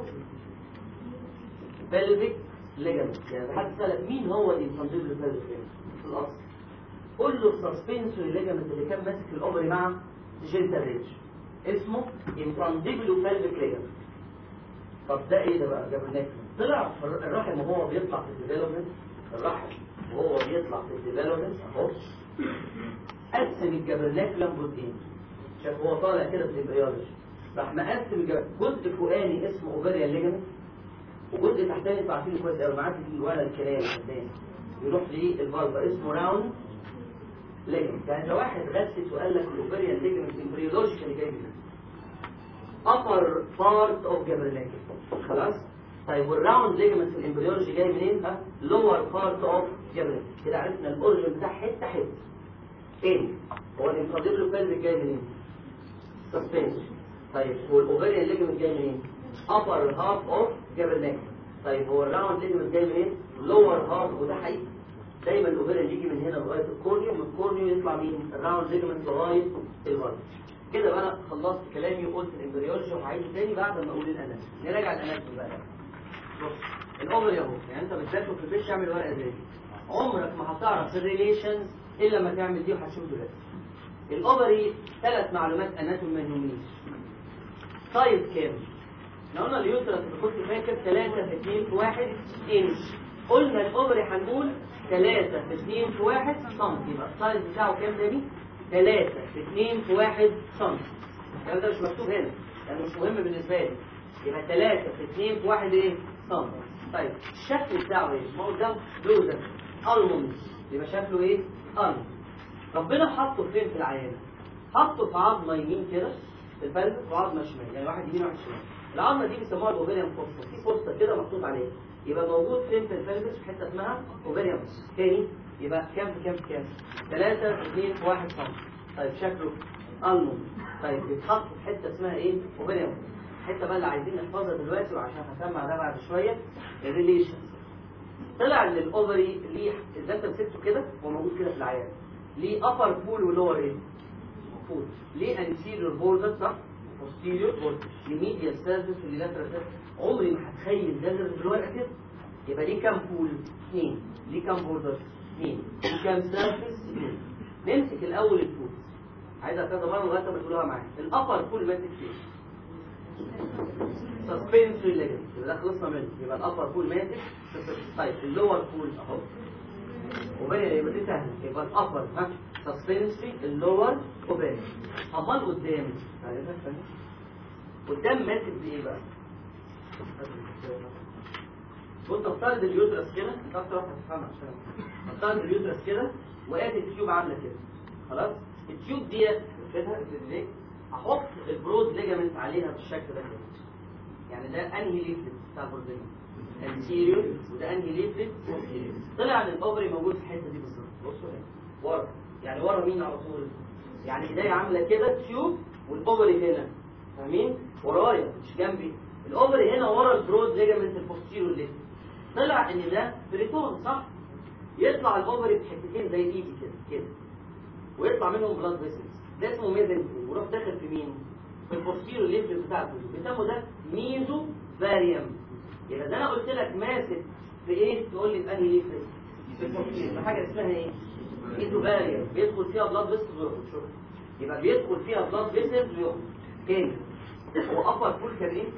S1: بلفيك ليجمنت يعني حد سألك مين هو الانفانديبلو بلفيك ليجمنت في الاصل قول له السسبنسري ليجمنت اللي كان ماسك الاوفري مع الجينيتال ريدج اسمه انفانديبلو بلفيك ليجمنت طب ده ايه ده بقى جابرناك طلع في الرحم وهو بيطلع في الديفلوبمنت الرحم وهو بيطلع في الديفلوبمنت اهو قسم الجابرناكلم جزئين شاف هو طالع كده في الامبريولوجي راح مقسم الجبل جزء فوقاني اسمه اوفيريال ليجمنت وجزء تحتاني انتوا عارفينه كويس قوي معاك في ولا الكلام قدام يروح للفالفا اسمه راوند ليجمنت يعني لو واحد غسس وقال لك الاوفيريال ليجمنت امبريولوجيكالي جاي منين upper part of Gabrielaki خلاص طيب والراوند ليجمنت في الامبريولوجي جاي منين ها lower part of Gabrielaki كده عرفنا الاوريجن بتاع حته حته تاني هو الانفاضيبلو بيلفيك جاي منين سسبنس طيب هو الاوفيريان ليجمنت جاي منين upper half of Gabrielaki طيب هو الراوند ليجمنت جاي منين lower half وده حقيقي دايما الاوفيريان يجي من هنا لغايه الكورنيو من الكورنيو يطلع مين الراوند ليجمنت لغايه الفالف كده بقى أنا خلصت كلامي وقلت الامبريولوجي وهعيده تاني بعد ما اقول الاناتومي نراجع الاناتومي بقى بص الاوفري اهو يعني انت بتذاكر في البيت تعمل ورقه زي دي عمرك ما هتعرف الريليشنز الا لما تعمل دي وهتشوف دلوقتي الاوفري ثلاث معلومات اناتومي ما يهمنيش سايز كام احنا قلنا اليوترس اللي كنت فاكر 3 في 2 في 1 انش قلنا الاوفري هنقول 3 في 2 في 1 سم يبقى السايز بتاعه كام تاني 3 في 2 في 1 سم الكلام ده مش مكتوب هنا يعني مش مهم بالنسبه لي يبقى 3 في 2 في 1 ايه سم طيب الشكل بتاعه ايه ما هو قدام لوزر الموند يبقى شكله ايه الموند ربنا حطه فين في العيان حطه في عظمه يمين كده في البلد وعظمه شمال يعني واحد يمين وواحد شمال العظمه دي بيسموها الاوفيريان فوسطه في فوسطه كده محطوط عليها يبقى موجود فين في البلبس في حته اسمها اوفيريان فوسطه تاني يبقى كام في كام في كام 3 في 2 في 1 سم طيب شكله الموند طيب بيتحط في حته اسمها ايه اوفيريان فوسطه الحته بقى اللي عايزين نحفظها دلوقتي وعشان هسمع ده بعد شويه الريليشن طلع ان الاوفري ليه اذا انت مسكته كده هو موجود كده في العيان ليه ابر بول ولور ايه بول ليه انتيريور بوردر صح posterior بوردر ليه سيرفيس ولاترال سيرفيس عمري ما هتخيل ده غير بالورقه كده يبقى ليه كام بول اثنين ليه كام بوردر اثنين ليه كام سيرفيس اثنين نمسك الاول البول عايزها كذا مره لغايه ما تقولوها معايا الابر بول ماسك فين سسبنسوري ليجمنت يبقى ده خلصنا منه يبقى الابر بول ماسك طيب اللور بول اهو وبين يبقى دي سهله يبقى الابر ها سسبنسوري اللور وبين امال قدام قدام ماسك بايه بقى بص نفترض اليوترس كده انت اكتر واحد هتفهمها عشان نفترض اليوترس كده وقعت التيوب عامله كده خلاص التيوب ديت واخدها في احط البرود ليجامنت عليها بالشكل ده كده يعني ده انهي ليفلت بتاع البروزين انتيريور وده انهي ليفلت طلع ان الاوفري موجود في الحته دي بالظبط بصوا هنا ورا يعني ورا مين على طول يعني ايديا عامله كده تيوب والاوفري هنا فاهمين ورايا مش جنبي الاوفري هنا ورا البرود ليجامنت البوستيريور ليفت طلع ان ده بريتون صح يطلع الاوفري بحتتين زي ايدي كده كده ويطلع منهم بلاد فيسلز ده اسمه ميزن وروح داخل في مين في البوستيريور ليفت بتاع الكتب بيسموا ده ميزو فاريوم يبقى ده انا قلت لك ماسك في ايه تقول لي في انهي ليفت في البوستيريور في حاجه اسمها ايه ميزو فاريوم بيدخل فيها بلاد فيسلز ويخرج شوف يبقى بيدخل فيها بلاد فيسلز ويخرج تاني هو ابر فول كان ايه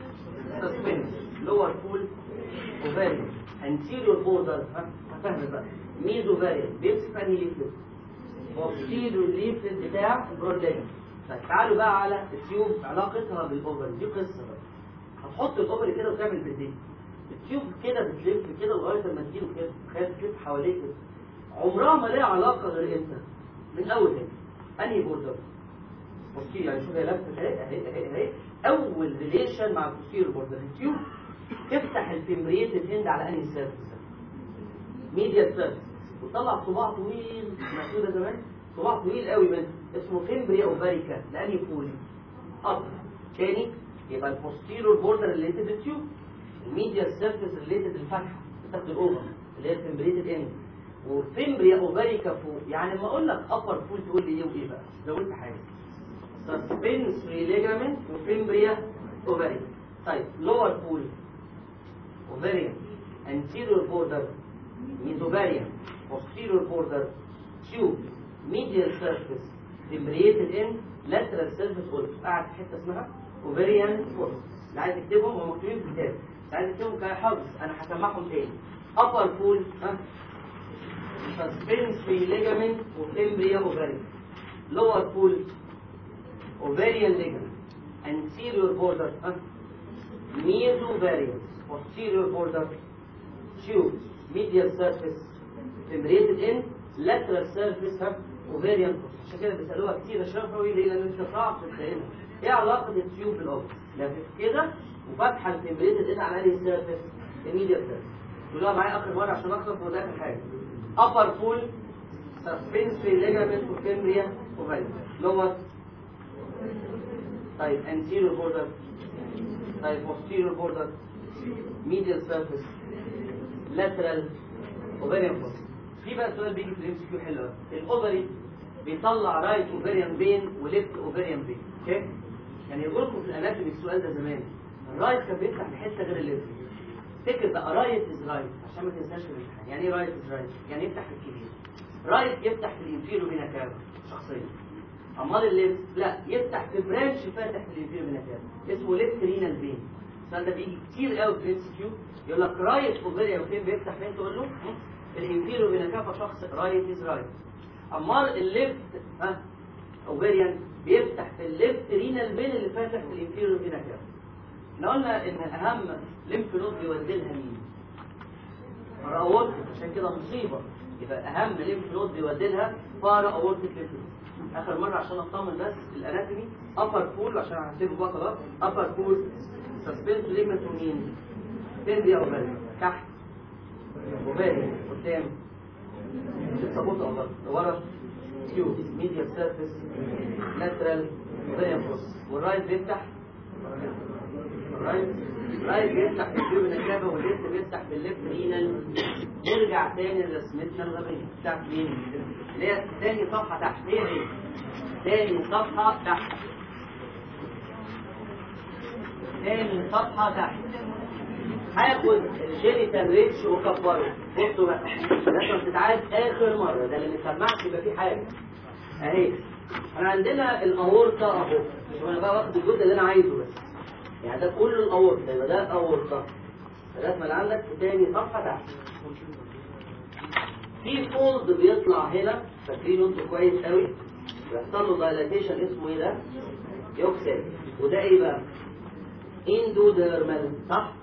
S1: سسبنس لور فول اوفاريوم انتيريور بوردر هفهم بقى ميزو فاريوم بيمسك في انهي ليفت بوستيريور ليفت بتاع البرودلاجن طيب تعالوا بقى على التيوب علاقتها بالاوفر دي قصه بقى هتحط الاوفر كده وتعمل بايديك التيوب كده بتلف كده لغايه ما تجيله كده تخيل تلف حواليك كده عمرها ما ليها علاقه غير امتى من اول هنا انهي بوردر بوستيريور يعني شوف هي لفه اهي اهي اهي اهي اول ريليشن مع البوستيريور بوردر التيوب تفتح الفيمبريتد هند على انهي سيرفيس ميديا سيرفيس وطلع صباع طويل مكتوب ده زمان صباع طويل قوي منه اسمه فيمبريا اوفاريكا لاني فولي اب تاني يبقى البوستيرور بوردر ريليتد للتيوب الميديا سيرفيس ريليتد للفتحه بتاخد الاوفر اللي هي الفيمبريتد اند وفيمبريا اوفاريكا فوق يعني لما اقول لك ابر فول تقول لي ايه وايه بقى زودت حاجه سسبنسوري ليجامنت وفيمبريا اوفاريكا طيب لور فول اوفاريان anterior border mesothelium posterior border tube medial surface fimbriated end lateral surface also قاعد في حته اسمها ovarian force اللي عايز يكتبهم هم مكتوبين في الكتاب اللي عايز يكتبهم كحفظ انا هسمعهم تاني upper pool ها suspensory ligament وفيمبريا ovarian lower pool ovarian ligament anterior border ها mesovarians posterior border tube medial surface fimbriated end lateral surface ها ovarian fossa عشان كده بيسالوها كتير اشرحوا ليه لان انت صعب تتخيلها ايه علاقه التيوب بالاوفر لافف كده وفاتحه الفمبريتد ان على انهي سيرفيس الميديال سيرفيس تقولوها معايا اخر مره عشان اخلص وده اخر حاجه upper pool suspensory ligament وفيمبريا ovarian lower طيب anterior border طيب posterior border medial surface lateral ovarian fossa في بقى سؤال بيجي في الام سي كيو حلو قوي الاوفري بيطلع رايت اوفريان بين وليفت اوفريان بين اوكي يعني يقول لكم في الاناتومي السؤال ده زمان الرايت كان بيفتح لحته غير الليفت افتكر بقى رايت از رايت عشان ما تنساش في الامتحان يعني ايه رايت از رايت يعني يفتح في الكبير رايت يفتح في الانفيرو فينا كام شخصيا امال الليفت لا يفتح في برانش فاتح في الانفيرو فينا كام اسمه ليفت رينال فين السؤال ده بيجي كتير قوي في الام سي كيو يقول لك رايت اوفريان فين بيفتح فين تقول له في الانفيرو فينا كافا شخص رايت از رايت امال الليفت ها اوفيريان بيفتح في الليفت رينال فين اللي فاتح في الانفيريور فينا كده احنا قلنا ان اهم ليمف نود بيودلها مين بارا اورتيك عشان كده مصيبه يبقى اهم ليمف نود بيودلها بارا اورتيك ليمف نود اخر مره عشان اطمن بس الاناتومي ابر بول عشان هحسبه بقى خلاص ابر بول سسبنس ليجمنت ومين فين دي اوفيريان تحت وباقي قدام سبوت او ورا تيوب ميديا سيرفيس لاترال اوفيريان فوس والرايت بيفتح الرايت رايت بيفتح في الجيوب النكابه والليفت بيفتح في الليفت رينال نرجع تاني لرسمتنا الغبيه بتاعت مين؟ اللي هي تاني صفحه تحت هي هي تاني صفحه تحت تاني صفحه تحت هاخد الجينيتال ريتش واكبره بصوا بقى لازم تتعاد اخر مره ده اللي ما يسمعش يبقى في حاجه اهي احنا عندنا الاورطه اهو شوف انا بقى واخد الجزء اللي انا عايزه بس يعني ده كله الاورطه يبقى ده الاورطه الرسمه اللي عندك في تاني صفحه تحت في فولد بيطلع هنا فاكرينه انتوا كويس قوي بيحصل له دايلاتيشن اسمه ايه ده؟ يوكسيل وده ايه بقى؟ اندوديرمال صح؟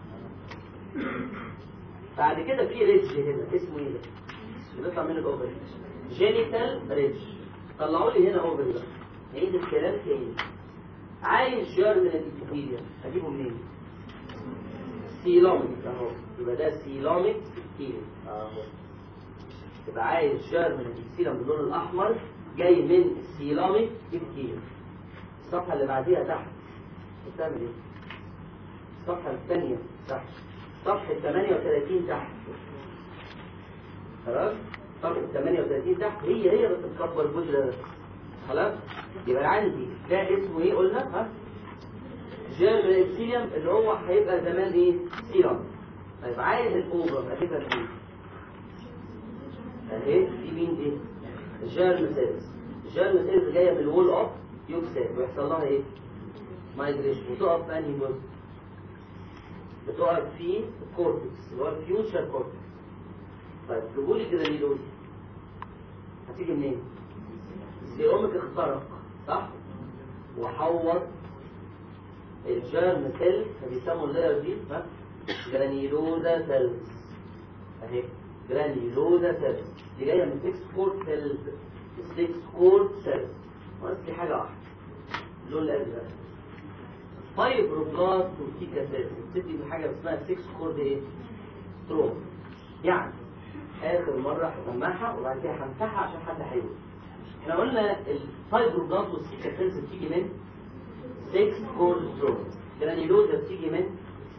S1: بعد كده في ريدج هنا اسمه ايه ده؟ اللي بيطلع منه الاوفري جينيتال ريدج طلعوا لي هنا اوفري بقى نعيد الكلام تاني عايز جيرمينال ابيثيليوم اجيبه منين؟ سيلوميك اهو يبقى ده سيلوميك ابيثيليوم اهو يبقى عايز جيرمينال ابيثيليوم باللون الاحمر جاي من السيلوميك ابيثيليوم الصفحه اللي بعديها تحت بتعمل ايه؟ الصفحه الثانيه تحت صفحه 38 تحت خلاص صفحه 38 تحت هي هي بس مكبر الجزء ده بس خلاص يبقى عندي ده اسمه ايه قلنا ها جيرمال ابسيليوم اللي هو هيبقى زمان ايه سيرم طيب عايز الاوفر اجيبها فين اهي في مين دي الجيرم سيلز الجيرم سيلز جايه من الوول اوف يوكسات ويحصل لها ايه مايجريشن وتقف في انهي جزء بتقف في الكورتكس اللي هو الفيوتشر كورتكس طيب جيبوا لي جرانيلوز هتيجي منين؟ السيرومك اخترق صح؟ وحوط الجيرم سيل فبيسموا اللير دي ها؟ جرانيلوزا سيلز اهي جرانيلوزا سيلز دي جايه من 6 كورت سيلز 6 كورت سيلز بس في حاجه واحده اللون الازرق فايبروبلاست وتيكا سيلز بتدي بحاجه اسمها 6 كورد ايه؟ ستروم يعني اخر مره هسمعها وبعد كده همسحها عشان حد هيقول احنا قلنا الفايبروبلاست والتيكا سيلز بتيجي من 6 كورد ستروم جرانيلوزا بتيجي من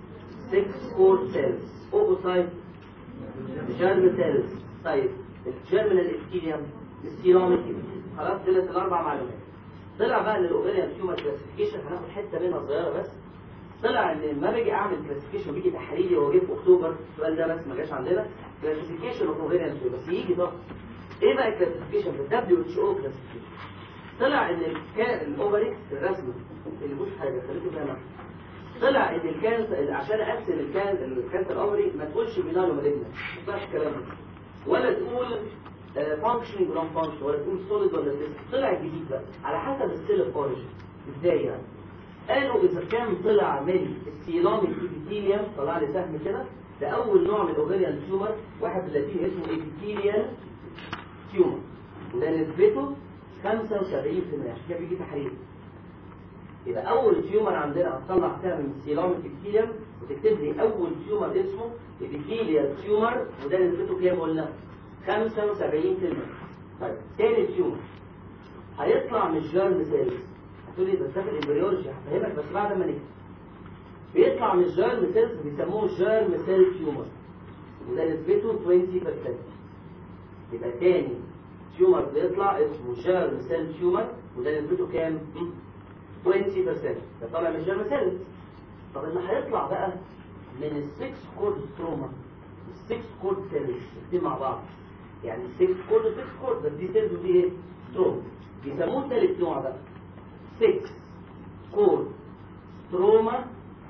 S1: 6 كورد سيلز اوكوسايت جيرم سيلز طيب الجيرمينال ابتيليوم السيراميك خلاص دلت الاربع معلومات طلع بقى ان الاوفيريان تيومر كلاسيفيكيشن هناخد حته منها صغيره بس طلع ان لما باجي اعمل كلاسيفيكيشن بيجي تحليلي هو جه في اكتوبر السؤال ده بس ما جاش عندنا كلاسيفيكيشن اوف اوفيريان تيومر بس يجي طب ايه بقى الكلاسيفيكيشن في الدبليو اتش او كلاسيفيكيشن طلع ان الكا- الاوفري الرسمه اللي مش حاجه خليكم فاهمين طلع ان الكانسر عشان اقسم الكان الكانسر الاوفري ما تقولش بينال ومالجنا ما تطلعش الكلام ده ولا تقول فانكشننج نون فانكشن ولا تقول سوليد ولا سيست طلع الجديد بقى على حسب السيل اوف اوريجن ازاي يعني قالوا اذا كان طلع من السيلاميك ايبيثيليوم طلع لي سهم كده ده اول نوع من الاوفيريان تيومر واحد باللاتيني اسمه ايبيثيليال تيومر وده نسبته 75% عشان كده بيجي تحرير يبقى اول تيومر عندنا هتطلع فيها من سيلاميك ابيثيليوم وتكتب لي اول تيومر اسمه ابيثيليال تيومر وده نسبته كام قلنا 75% طيب تاني تيومر هيطلع من الجيرم سيلز هتقولي بس ده في الامبريولوجي هفهمك بس بعد ما نكتب بيطلع من الجيرم سيلز بيسموه جيرم سيل تيومر وده نسبته 20% يبقى تاني تيومر بيطلع اسمه جيرم سيل تيومر وده نسبته كام؟ 20% ده طالع من الجيرم سيلز طب اللي هيطلع بقى من السكس كورد ستروما السكس كورد سيلز الاثنين مع بعض يعني السكس كورد والسكس كورد بس دي سيلز ودي ايه؟ ستروما بيسموه ثالث نوع بقى 6 كورد ستروما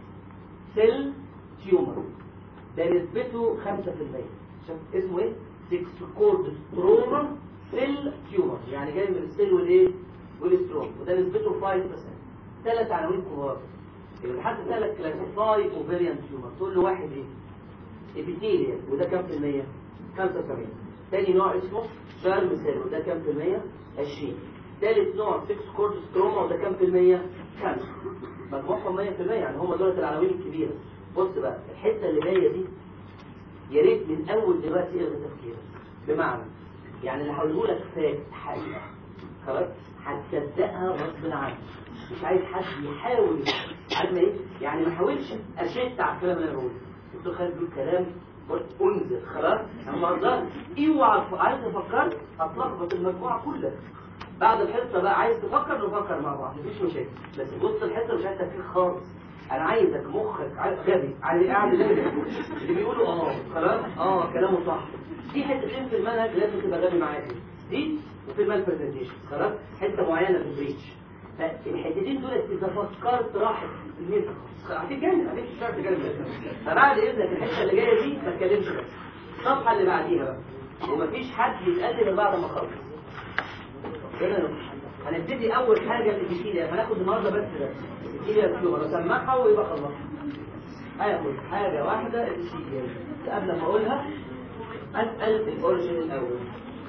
S1: سيل تيومر ده نسبته 5% شوف اسمه ايه 6 كورد ستروما سيل تيومر يعني جاي من السيل والايه والستروم وده نسبته 5% ثلاث عناوين كبار يبقى حد سالك كلاسيفاي اوفيريان تيومر تقول له واحد ايه ابيثيليال وده كام في المية 75 تاني نوع اسمه شارم سيل وده كام في المية 20 ثالث نوع 6 كورد ستروما وده كام في المية 5 مجموعهم 100% يعني هم دول العناوين الكبيرة بص بقى الحتة اللي جاية دي يا ريت من اول دلوقتي الغي تفكيرك بمعنى يعني اللي هقوله لك فات حقيقة خلاص هتصدقها غصب عنك مش عايز حد يحاول عارف ما ايه يعني ما حاولش اشت على الكلام اللي انا بقوله قلت خالد بيقول كلام قلت انزل خلاص انا ما اوعى عايز تفكر هتلخبط المجموعه كلها بعد الحصه بقى عايز تفكر نفكر مع بعض مفيش مشاكل بس بص الحصه مش عايز تفكير خالص انا عايزك مخك عايز غبي عايز قاعد اللي بيقولوا اه خلاص اه كلامه صح في حتتين في المنهج لازم تبقى غبي معايا دي وفي المال برزنتيشن خلاص حته معينه في البريتش فالحتتين دول اذا فكرت راحت الميزه هتتجنن هتمشي مش عارف تتجنن فبعد اذنك الحته اللي جايه دي ما تكلمش بس الصفحه اللي بعديها بقى ومفيش حد يتقدم إلا بعد ما اخلص كده هنبتدي اول حاجه الابيثيليا هناخد النهارده بس ده الابيثيليا كيوبر اسمعها ويبقى خلصنا هاخد حاجه واحده الابيثيليا قبل ما اقولها اسال الاوريجين الاول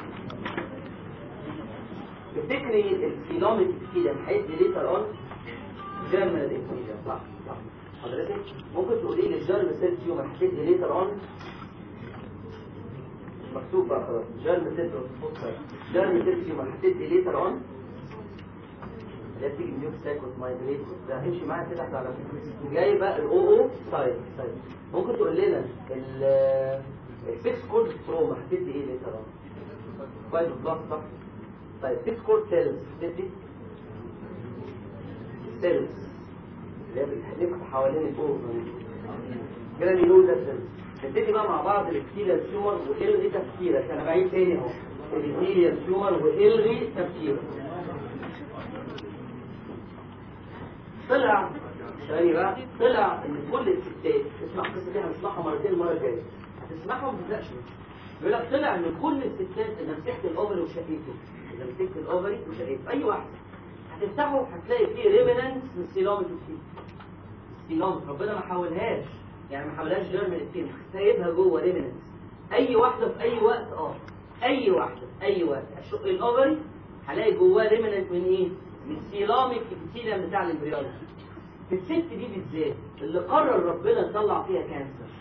S1: تفتكري الفينومين كده هيدي ليتر اون جيرمال انفيجن صح صح حضرتك ممكن تقولي لي الجيرم سيل تيومر هتدي ليتر اون مكتوب بقى خلاص جيرم سيل جيرم سيل تيومر هتدي ليتر اون اللي هي بتيجي نيوك سايكوس مايجريت ده همشي معايا كده احنا على فكره جاي بقى الاو او سايد سايد ممكن تقول لنا السكس كورد ستروما هتدي ايه ليتر اون كويس بالظبط صح طيب 6 كور سيلز بتدي سيلز اللي هي بتلف حوالين الاوفر جرانيولوزا سيلز نبتدي بقى مع بعض الابتيليا تيومر والغي تفكيرك انا بعيد تاني اهو الابتيليا تيومر والغي تفكيرك طلع ثاني بقى طلع ان كل الستات اسمع القصه دي هنسمعها مرتين المره الجايه هتسمعها وما تزهقش بيقول لك طلع ان كل الستات اللي مسكت الاوفري وشقيته اللي مسكت الاوفري وشقيته اي واحده هتفتحه هتلاقي فيه ريمنانس من سيلومة الفيل سيلومة ربنا ما حولهاش يعني ما حولهاش جيرمن الفيل سايبها جوه ريمنانس اي واحده في اي وقت اه اي واحده في اي وقت اشق الاوفري هلاقي جواه ريمنانس من ايه؟ من سيلاميك ابيثيليوم بتاع الامبريولوجي في الست دي بالذات اللي قرر ربنا يطلع فيها كانسر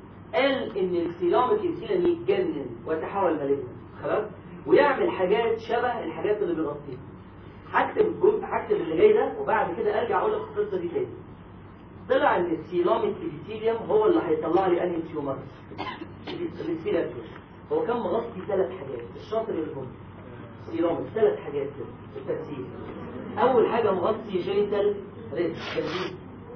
S1: قال ان السيلاميك ابيثيليوم يتجنن ويتحول مالجنت خلاص ويعمل حاجات شبه الحاجات اللي بيغطيها هكتب الجزء هكتب اللي جاي ده وبعد كده ارجع اقول لك القصه دي تاني طلع ان السيلاميك ابيثيليوم هو اللي هيطلع لي انهي تيومر السيلاميك هو كان مغطي ثلاث حاجات الشاطر اللي هم سيلاميك ثلاث حاجات كده الترتيب اول حاجه مغطي جينيتال ريس جنبيه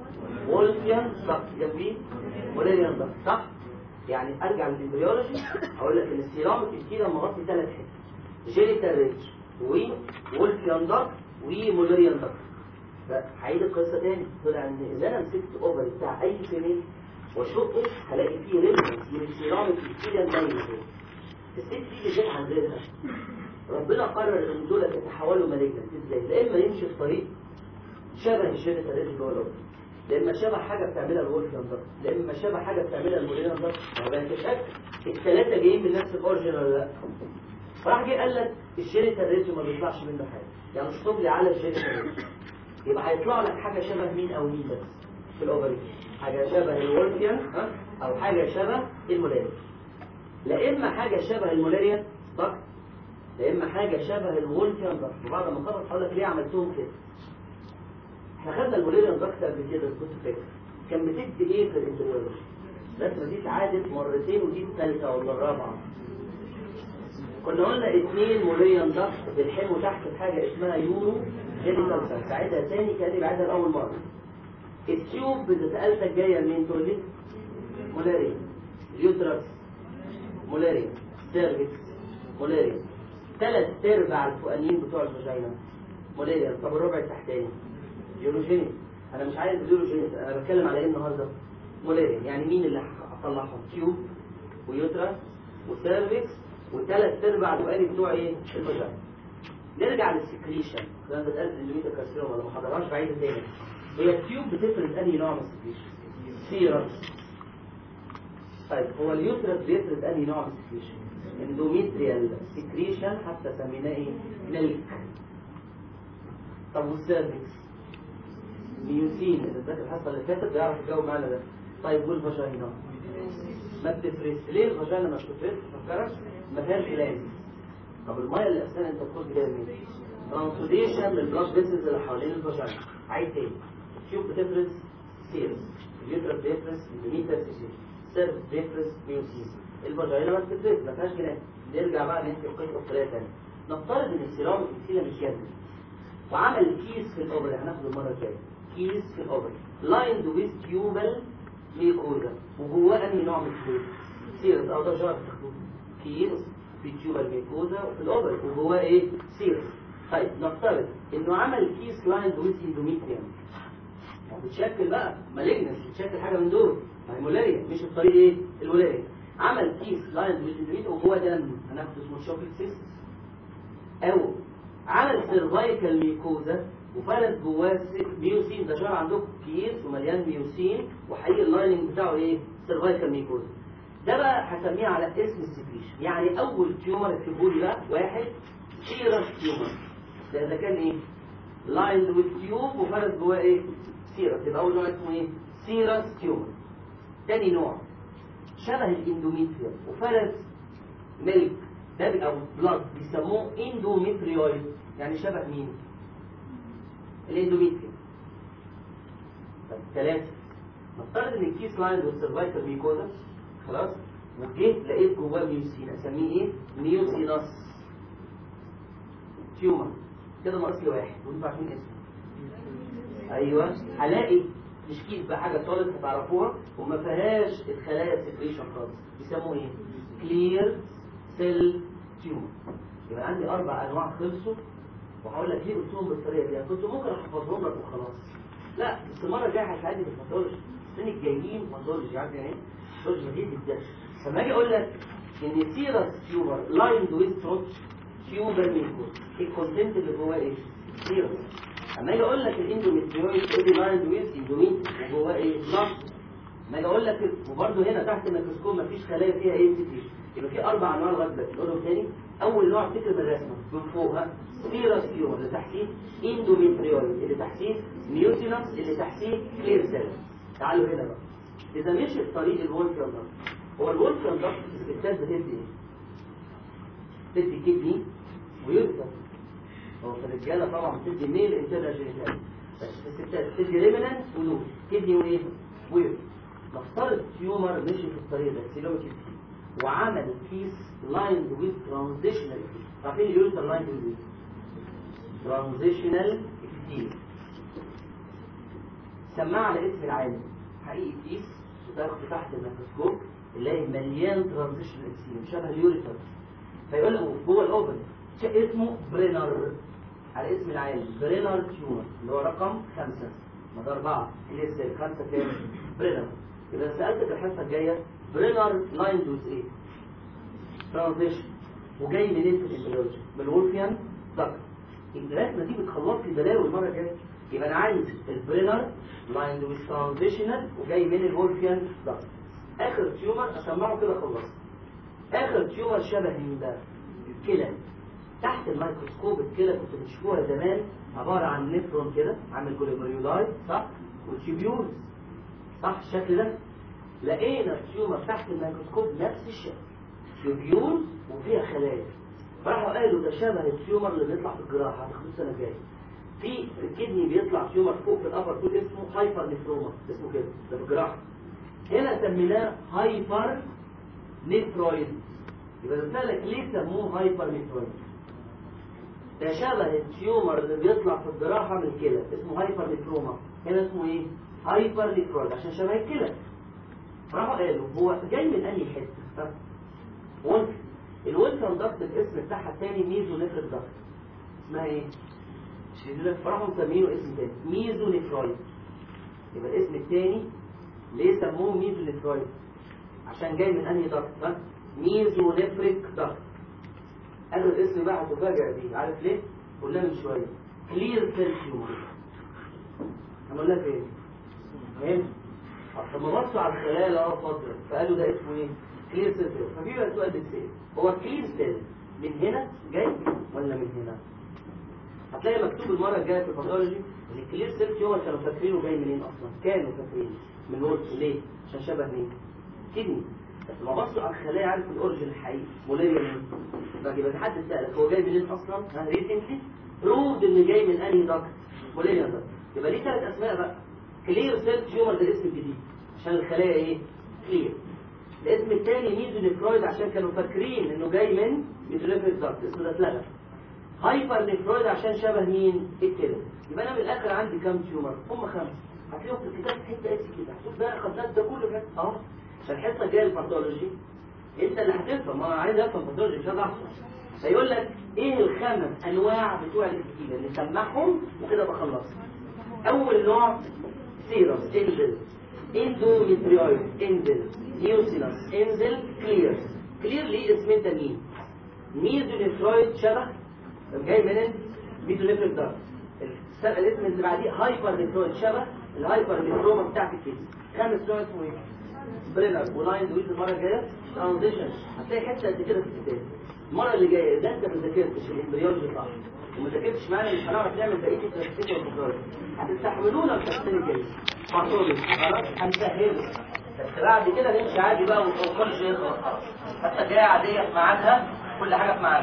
S1: وولفيان ضغط جنبيه مولاريان ضغط صح يعني ارجع للامبريولوجي اقول لك ان السيراميك كده مغطي ثلاث حتت جينيتال ريس وولفيان ضغط ومولاريان ضغط فهعيد القصه تاني طلع ان اذا انا مسكت اوفر بتاع اي فيميل وشقه هلاقي فيه ريبرنس من السيراميك كده مايل الست دي بالذات عن غيرها ربنا قرر ان دول يتحولوا مالجنت ازاي لا اما يمشي في طريق شبه الجينيتال ريس جوه الأوفر لا اما شبه حاجه بتعملها الولفيان ضغط لا اما شبه حاجه بتعملها المولينان ضغط ما هو بقى انت شك الثلاثه جايين من نفس الاوريجن ولا لا راح جه قال لك الجينيتال ريس ما بيطلعش منه حاجه يعني اشطب لي على الجينيتال ريس يبقى هيطلع لك حاجه شبه مين او مين بس في الاوفري حاجه شبه الولفيان ها او حاجه شبه المولاريا لا اما حاجه شبه المولاريا ضغط لا اما حاجه شبه الولفيان ضغط وبعد ما خلص هقول لك ليه عملتهم كده احنا خدنا المولاريا ضغط قبل كده كنت فاكر كان بتدي ايه في الانتريولوجي بس دي اتعادت مرتين ودي الثالثه ولا الرابعه كنا قلنا اثنين مولاريا ضغط بيلحموا تحت حاجه اسمها يورو جينيتال سايت ساعتها تاني كاني بعيدها لاول مره التيوب بتسالتك جايه منين تقول لي مولاريا اليوترس مولاريا سيرفكس مولاريا ثلاث ارباع الفوقانيين بتوع الفاجينا مولاريا طب الربع التحتاني يوروجينيك انا مش عايز اليوروجينيك انا بتكلم على ايه النهارده مولاريا يعني مين اللي هطلعهم تيوب ويوترس وسيرفكس وثلاث ارباع الباقي بتوع ايه الفاجينا نرجع للسكريشن الكلام ده اتقال في الاندوميتال كارسينوما لو ما حضرهاش بعيد تاني هي التيوب بتفرز انهي نوع من السكريشن سيرس طيب هو اليوترس بيفرز انهي نوع من السكريشن اندوميتريال سكريشن حتى سميناه ايه ملك طب والسيرفكس ميوسين اللي ذاكر الحصه اللي فاتت بيعرف يجاوب معانا ده طيب والفاجينا ما بتفرز ليه الفاجينا ما بتفرز فكرت ما فيهاش علاج طب الميه اللي اساسا انت بتخرج بيها منين ترانسوديشن للبلاد فيسلز اللي حوالين الفاجينا عايز تاني التيوب بتفرز سيرس اليوترس بيفرز اندوميتريال سكريشن السيرفكس بيفرز ميوسين الفاجينا ما بتفرز ما فيهاش جنان نرجع بقى نحكي القصه بطريقه ثانيه نفترض ان السيرام الكتيله مش جامد وعمل كيس في الاوبري هناخده المره الجايه كيس في الاوبري لايند ويز تيوبال ميكوزا وجواه انهي نوع من الفلويد سيرس او ده جار كيس في تيوبال ميكوزا وفي الاوبري وجواه ايه سيرس طيب نفترض انه عمل كيس لايند ويز اندوميتريوم بتشكل بقى مالجنس بتشكل حاجه من دول ما هي مولاريا مش الطريق ايه الولاريا عمل كيس لايند ويز اندوميتريوم وجواه دم هناخد اسمه شوكليت سيستس او عمل سيرفايكال ميكوزا وفلت جواه ميوسين ده شعر عندكم كيس ومليان ميوسين وحقيقي اللايننج بتاعه ايه سيرفايكال ميكوزا ده بقى هسميه على اسم السكريشن يعني اول تيومر اكتبوا لي بقى واحد سيرس تيومر ده ده كان ايه لايند والتيوب وفلت جواه ايه سيرس يبقى اول نوع اسمه ايه سيرس تيومر تاني نوع شبه الاندوميتريال وفلت ملك ده او بلاد بيسموه اندوميتريويد يعني شبه مين الاندوميتريوم طب ثلاثة نفترض ان الكيس لاين والسيرفايكال ميكوزا خلاص وجه لقيت جواه ميوسين اسميه ايه ميوسينس تيومر كده ناقص لي واحد وانتوا عارفين اسمه ايوه هلاقي مش كيس بقى حاجه طالت هتعرفوها وما فيهاش الخلايا السكريشن خالص بيسموه ايه كلير سيل تيومر يبقى عندي اربع انواع خلصوا وهقول لك ليه قلتهم بالطريقه دي كنت ممكن احفظهم لك وخلاص لا بس المره الجايه هتساعدني في الباثولوجي السنه الجايين باثولوجي عارف يعني ايه؟ باثولوجي جديد جدا فما اجي اقول لك ان سيرس تيومر لايند ويز تروت تيوبر ميكوز الكونتنت اللي جواه ايه؟ سيرس اما اجي اقول لك الاندوميتريويد تقول لي لايند ويز اندوميت وجواه ايه؟ بلس ما اجي اقول لك وبرده هنا تحت الميكروسكوب مفيش خلايا فيها ايه كتير يبقى في اربع انواع لغايه دلوقتي نقولهم تاني اول نوع افتكر بالرسمه من فوقها سيرس تيومر اللي تحتيه اندوميتريويد اللي تحتيه ميوسينس اللي تحتيه كلير سيل تعالوا هنا بقى اذا مشي في طريق الولفيان ده هو الولفيان ده الستات بتدي ايه؟ بتدي كدني ويرثى هو في الرجاله طبعا بتدي ميل انترنال جينيتال بس في الستات بتدي ريمننت ولوب كدني وايه؟ ويرثى نفترض تيومر مشي في الطريق ده سيلومتي وعمل كيس لايند ويز ترانزيشنال عارفين اليوريثر لايند ويز ترانزيشنال كتير سماها على اسم العالم حقيقي كيس تاخد تحت الميكروسكوب نلاقي مليان ترانزيشنال اكسيم شبه اليوريثر فيقول له جوه الاوبن اسمه برينر على اسم العالم برينر تيومر اللي هو رقم خمسة ما ده أربعة اللي لسه خمسة كام برينر إذا سألتك الحصة الجاية برينر لاين دوز إيه؟ ترانزيشن وجاي منين في الامبريولوجي؟ من الولفيان دكت الرسمة دي بتخلص لي بلاوي المرة الجاية يبقى أنا عندي البرينر لاين دوز ترانزيشنال وجاي من الولفيان دكت آخر تيومر أسمعه كده خلصت آخر تيومر شبه مين بقى؟ الكلى تحت الميكروسكوب الكلى كنت بتشوفوها زمان عبارة عن نفرون كده عامل جلوبريولاي صح؟ وتيبيولز صح الشكل ده؟ لقينا التيومر تحت الميكروسكوب نفس الشكل تيبيول وفيها خلايا راحوا قالوا ده شبه التيومر اللي بيطلع في الجراحة هتاخدوه السنة الجاية في الكدني بيطلع تيومر فوق في الأبر طول اسمه هايبر نفروما اسمه كده ده في الجراحة هنا سميناه هايبر نفرويد يبقى بسألك ليه سموه هايبر نفرويد ده شبه التيومر اللي بيطلع في الجراحة من الكلى اسمه هايبر نفروما هنا اسمه ايه هايبر نفرويد عشان شبه الكلى راحوا قالوا هو جاي من انهي حته وولف الولفرم ضغط الاسم بتاعها الثاني ميزو نفرد ضغط اسمها ايه فراحوا مسمينه اسم تاني ميزو نفرويد يبقى الاسم الثاني ليه سموه ميزو نفرويد عشان جاي من انهي ضغط ها ميزو نفريك ضغط اخر اسم بقى هتفاجئ بيه عارف ليه؟ قلنا من شويه كلير سيل تيومر هنقول لك ايه؟ فهمت؟ طب ما بصوا على الخلايا اللي اه فتره فقالوا ده اسمه ايه؟ كلير سيل تيومر ففي بقى سؤال بيتسال هو الكلير سيل من هنا جاي ولا من هنا؟ هتلاقي مكتوب المره الجايه في الباثولوجي ان الكلير سيل تيومر كانوا فاكرينه جاي منين اصلا؟ كانوا فاكرينه من الورث ليه؟ عشان شبه مين؟ كدني بس لما بصوا على الخلايا عارف الاوريجن الحقيقي مولاريا مين؟ بقى يبقى حد سالك هو جاي منين اصلا؟ ها ريسنتلي بروفد ان جاي من انهي دكت؟ مولاريا دكت يبقى ليه ثلاث اسماء بقى كلير سيل تيومر ده الاسم الجديد عشان الخلايا ايه؟ كلير الاسم الثاني ميزونيفرويد عشان كانوا فاكرين انه جاي من ميزونيفرويد دكت اسمه ده اتلغى هايبر نيفرويد عشان شبه مين؟ الكلى يبقى انا من الاخر عندي كام تيومر؟ هم خمسه هتلاقيهم في الكتاب في حته قد كده هتشوف بقى خدناك ده كله كده اهو عشان الحصه الجايه الباثولوجي انت اللي هتفهم ما انا عايز افهم باثولوجي مش هقدر احفظ فيقول لك ايه الخمس انواع بتوع الاسكيميا اللي سمعهم وكده بخلص اول نوع سيرس انزل اندوميتريويد انزل نيوسينس انزل كلير كلير ليه اسمين تانيين ميزونيفرويد شبه جاي من الميزونيفرويد ده الاسم اللي بعديه هايبر نيفرويد شبه الهايبر نيفروما بتاعت الكيس خامس نوع اسمه ايه؟ برينر ولاين دويت المره الجايه ترانزيشن هتلاقي حته قد كده في الكتاب المره اللي جايه اذا انت ما ذاكرتش الامبريولوجي صح وما ذاكرتش معانا مش هنعرف نعمل بقيه الترانزيشن والبروجرام هتستحملونا التفصيل الجاي محصول خلاص هنسهله بس بعد كده نمشي عادي بقى وكل شيء يخلص خلاص حتى جايه عاديه في ميعادها كل حاجه في ميعادها